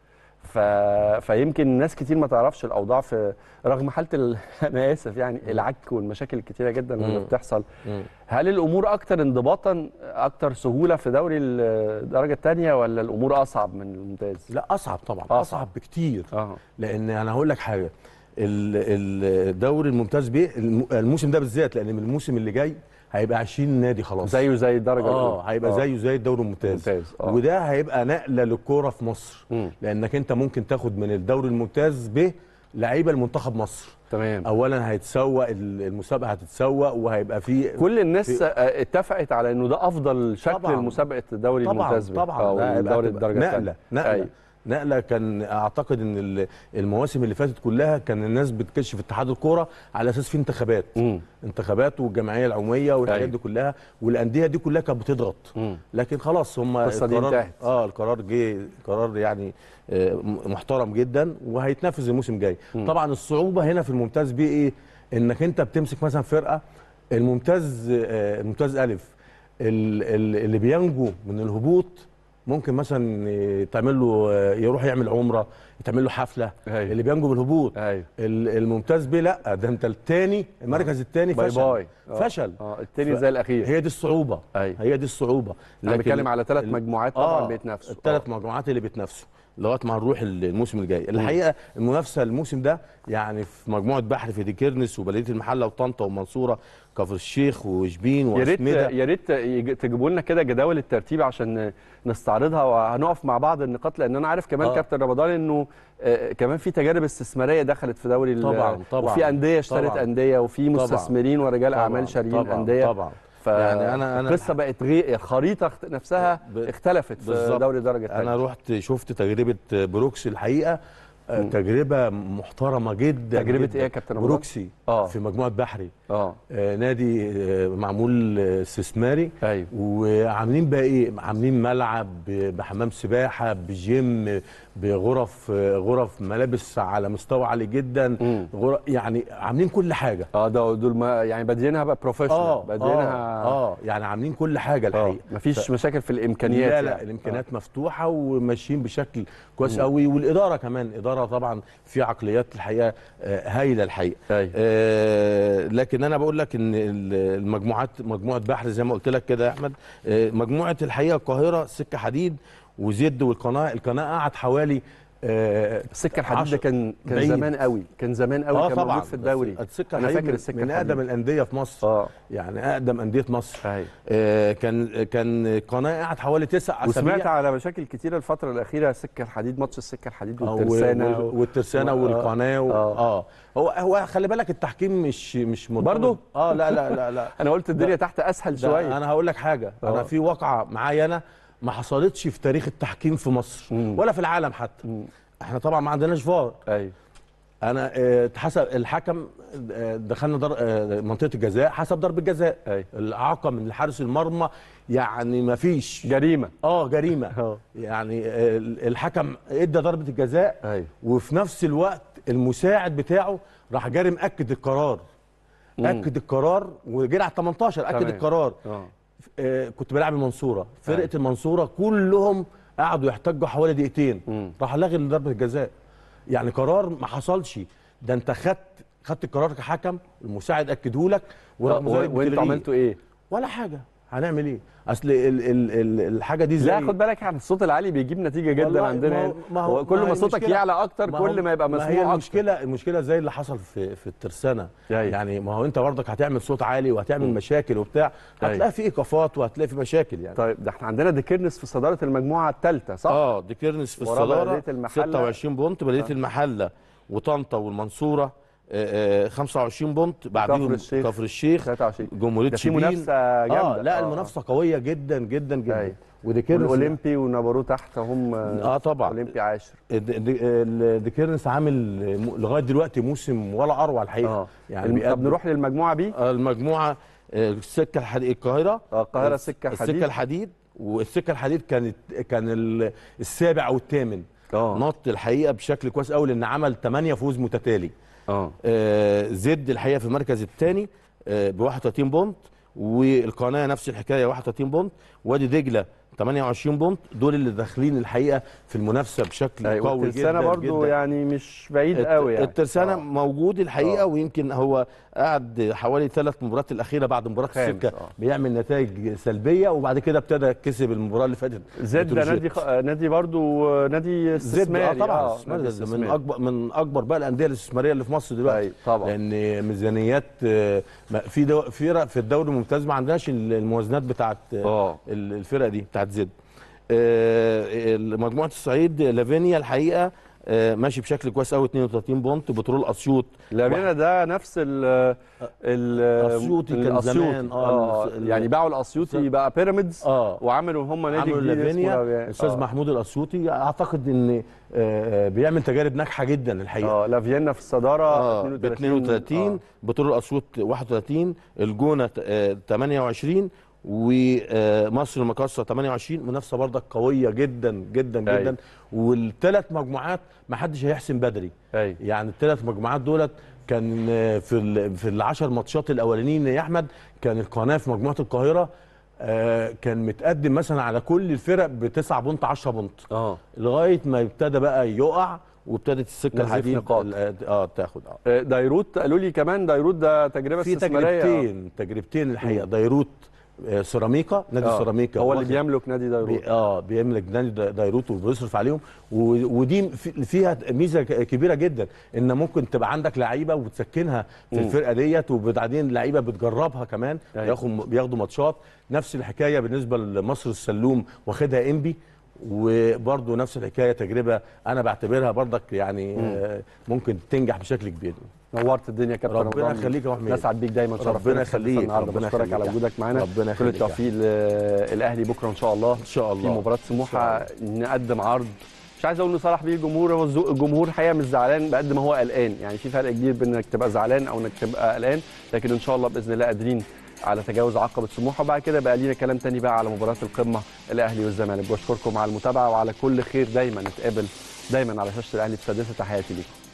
ف... فيمكن ناس كتير ما تعرفش الاوضاع في رغم حاله ال... انا اسف يعني العك والمشاكل الكتيره جدا اللي مم. بتحصل مم. هل الامور اكتر انضباطا اكتر سهوله في دوري الدرجه الثانيه ولا الامور اصعب من الممتاز لا اصعب طبعا أصعب. اصعب بكتير اه لان انا هقول لك حاجه ال- الدوري الممتاز بيه الم- الموسم ده بالذات لان من الموسم اللي جاي هيبقى 20 نادي خلاص زيه زي الدرجه اه الأولى. هيبقى زيه زي الدوري الممتاز ممتاز، آه. وده هيبقى نقله للكوره في مصر مم. لانك انت ممكن تاخد من الدوري الممتاز ب لعيبه لمنتخب مصر تمام اولا هيتسوق ال- المسابقه هتتسوق وهيبقى في كل الناس في- آه، اتفقت على انه ده افضل شكل طبعاً. لمسابقه الدوري طبعا الممتاز بيه. طبعا او ده هيبقى الدوري هتبقى الدرجه نقله الثانيه نقله أيوة. نقله كان اعتقد ان ال- المواسم اللي فاتت كلها كان الناس بتكشف اتحاد الكوره على اساس في انتخابات مم. انتخابات والجمعيه العموميه والحاجات أيوة. دي كلها والانديه دي كلها كانت بتضغط مم. لكن خلاص هم القصة دي القرار انتهت. اه القرار جه قرار يعني آه، م- محترم جدا وهيتنفذ الموسم الجاي طبعا الصعوبه هنا في الممتاز بيه ايه انك انت بتمسك مثلا فرقه الممتاز آه، الممتاز الف ال- ال- اللي بينجو من الهبوط ممكن مثلا آه، تعمل له آه، يروح يعمل عمره تعمل له حفله أيوة. اللي بينجو من الهبوط ايوه ال- الممتاز بيه لا ده انت الثاني المركز الثاني باي فشل باي آه. فشل اه التاني ف- زي الاخير هي دي الصعوبه أيوة. هي دي الصعوبه انا لكن بتكلم على ثلاث ال- مجموعات طبعا آه، بيتنافسوا الثلاث مجموعات اللي بيتنافسوا لغايه ما هنروح الموسم الجاي الحقيقه المنافسه الموسم ده يعني في مجموعه بحر في ديكيرنس وبلديه المحله وطنطا ومنصوره كفر الشيخ وشبين يا ريت واسمده يا ريت يج- تجيبوا لنا كده جداول الترتيب عشان نستعرضها وهنقف مع بعض النقاط لان انا عارف كمان آه. كابتن رمضان انه آه، كمان في تجارب استثماريه دخلت في دوري ال- طبعاً، طبعاً. وفي انديه اشترت طبعاً. انديه وفي طبعاً. مستثمرين ورجال طبعاً، اعمال شاريين طبعاً، انديه طبعا ف يعني أنا- أنا- القصه بقت غير الخريطه اخت- نفسها ب- اختلفت في بالظبط. دوري الدرجه الثانيه انا رحت شفت تجربه بروكسي الحقيقه آه، تجربه محترمه جدا تجربة جداً. إيه يا كابتن رمضان؟ بروكسي آه. في مجموعه بحري اه آه، نادي آه، معمول آه، استثماري ايوه وعاملين بقى ايه عاملين ملعب ب- بحمام سباحه بجيم بغرف آه، غرف ملابس على مستوى عالي جدا مم. غرف يعني عاملين كل حاجه اه ده دول ما يعني بادئينها بقى بروفيشنال اه بادئينها اه اه يعني عاملين كل حاجه اه الحقيقه مفيش مشاكل في الامكانيات لا لا يعني. الامكانيات مفتوحه وماشيين بشكل كويس قوي والاداره كمان اداره طبعا في عقليات الحقيقه آه، هايله الحقيقه أيوة. آه، لكن انا بقول لك ان ال- المجموعات مجموعه بحر زي ما قلت لك كده يا احمد آه، مجموعه الحقيقه القاهره سكه حديد وزد والقناه القناه قعد حوالي آه، السكه الحديد عشر- ده كان كان بعيد. زمان قوي كان زمان قوي اه كان طبعا موجود في الدوري السكه انا الحديد فاكر من- السكه من الحديد. اقدم الانديه في مصر اه يعني اقدم انديه مصر ايوه آه، كان كان قناه قعد حوالي تسع اسابيع وسمعت على مشاكل كتيره الفتره الاخيره السكه الحديد ماتش السكه الحديد آه، والترسانه وال- والترسانه و- والقناه و... آه. اه هو هو خلي بالك التحكيم مش مش مرتبط برضو؟ اه لا لا لا لا انا قلت الدنيا ده- تحت اسهل ده شويه انا هقول لك حاجه آه. انا في واقعه معايا انا ما حصلتش في تاريخ التحكيم في مصر مم. ولا في العالم حتى مم. احنا طبعا ما عندناش فار ايوه انا آه، اتحسب الحكم آه، دخلنا در... آه، منطقه الجزاء حسب ضربه جزاء أيوة. الاعاقه من حارس المرمى يعني ما فيش جريمه اه جريمه اه يعني آه، الحكم ادى ضربه الجزاء ايوه وفي نفس الوقت المساعد بتاعه راح جاري مأكد القرار مم. اكد القرار وجري على 18 اكد تمام. القرار اه آه كنت بلعب المنصوره فرقه أيوة. المنصوره كلهم قعدوا يحتجوا حوالي دقيقتين مم. راح لغي ضربه الجزاء يعني قرار ما حصلش ده انت خدت خدت القرار كحكم المساعد اكده لك ورغم و- ذلك وانتوا بتلغيه. عملتوا ايه؟ ولا حاجه هنعمل ايه اصل ال ال ال الحاجه دي زي لا خد بالك يعني الصوت العالي بيجيب نتيجه جدا والله عندنا ما هو- هنا. ما هو- هو كل ما ما هي صوتك المشكلة- يعلى اكتر ما هو- كل ما يبقى مسموع ما هي اكتر المشكله المشكله زي اللي حصل في في الترسانه أيوة. يعني ما هو انت برضك هتعمل صوت عالي وهتعمل مم. مشاكل وبتاع أيوة. هتلاقي في ايقافات وهتلاقي في مشاكل يعني طيب ده احنا عندنا ديكيرنس في صداره المجموعه الثالثه صح؟ اه دي كيرنس في ورا الصداره بلدية المحلة. 26 بونت بلديه آه. المحله وطنطا والمنصوره آه، آه، 25 بونت بعديهم كفر الشيخ. كفر الشيخ 23 جمهوريه ده في شبين منافسه جامده اه لا المنافسه قويه جدا جدا جدا أيوة. ودي كيرنس والاولمبي ونابورو تحت هم اه طبعا اولمبي عاشر دي- دي- ال- دي كيرنس عامل م- لغايه دلوقتي موسم ولا اروع الحقيقه اه يعني الم- طب بيقدم- نروح للمجموعه بي آه، المجموعه آه، السكه الحديد القاهره آه، القاهره سكه السكه حديد الحديد والسكه الحديد كانت كان ال- السابع او الثامن اه نط الحقيقه بشكل كويس قوي لان عمل 8 فوز متتالي اه آه، زد الحقيقه في المركز الثاني ب 31 بونت والقناه نفس الحكايه 31 بونت وادي دجله 28 بونت دول اللي داخلين الحقيقه في المنافسه بشكل أيوة، قوي جدا والترسانة برضو جدا. يعني مش بعيد الت- قوي يعني الترسانة آه. موجود الحقيقه آه. ويمكن هو قعد حوالي ثلاث مباريات الاخيره بعد مباراه خامس، السكه آه. بيعمل نتائج سلبيه وبعد كده ابتدى كسب المباراه اللي فاتت زد ده بتروجيت. نادي خ... نادي برضو نادي زد اه استثماري طبعا آه، استثماري نادي ده من استثماري. اكبر من اكبر بقى الانديه الاستثماريه اللي في مصر دلوقتي أيوة، طبعا. لان ميزانيات آه، ما- في دو فرق في الدوري الممتاز ما عندهاش الموازنات بتاعت آه، آه. ال- الفرق دي بتاعت زد آه، مجموعه الصعيد لافينيا الحقيقه آه، ماشي بشكل كويس قوي 32 بونت بترول اسيوط لامينا ده نفس ال ال أسيوطي كان الأسيوطي. زمان، آه، اه ال- يعني باعوا الاسيوطي بقى بيراميدز اه وعملوا هم نادي عملوا جديد لافينيا اسمه الاستاذ آه. محمود الاسيوطي اعتقد ان آه، بيعمل تجارب ناجحه جدا الحقيقه اه لافينا في الصداره اه 32 ب 32 آه. بترول اسيوط 31 الجونه آه، 28 ومصر المقاصه 28 منافسه برضك قويه جدا جدا أيوة. جدا والثلاث مجموعات ما حدش هيحسم بدري ايوه يعني الثلاث مجموعات دولت كان آه، في ال- في العشر ماتشات الاولانيين يا احمد كان القناه في مجموعه القاهره آه، كان متقدم مثلا على كل الفرق بتسعة بونت 10 بونت اه لغايه ما ابتدى بقى يقع وابتدت السكه نزيف الحديد نقاط. ال- اه تاخد اه آه، دايروت قالوا لي كمان دايروت ده تجربه في استثماريه تجربتين تجربتين الحقيقه ديروت آه، سيراميكا نادي آه. سيراميكا هو اللي واخد- بيملك نادي دايروت بي اه بيملك نادي دا- ديروت وبيصرف عليهم و- ودي في- فيها ميزه ك- كبيره جدا ان ممكن تبقى عندك لعيبه وتسكنها في مم. الفرقه ديت وبعدين لعيبه بتجربها كمان أيوة. بياخدوا بياخدوا ماتشات نفس الحكايه بالنسبه لمصر السلوم واخدها انبي وبرضه نفس الحكايه تجربه انا بعتبرها برضك يعني آه ممكن تنجح بشكل كبير نورت الدنيا يا كابتن ربنا رمضان. يخليك يا أبو حميد. نسعد بيك دايما ربنا شرفتنا يخليك، النهارده ربنا بشكرك يخليك. على وجودك معانا ربنا كل يخليك. التوفيق للاهلي بكره ان شاء الله ان شاء الله في مباراه إن سموحه شاء نقدم عرض مش عايز اقول نصالح بيه الجمهور هو الزو- الجمهور الحقيقه مش زعلان بقد ما هو قلقان يعني في فرق كبير بين انك تبقى زعلان او انك تبقى قلقان لكن ان شاء الله باذن الله قادرين على تجاوز عقبه سموحه وبعد كده بقى لينا كلام تاني بقى على مباراه القمه الاهلي والزمالك بشكركم على المتابعه وعلى كل خير دايما نتقابل دايما على شاشه الاهلي بسادسه تحياتي ليكم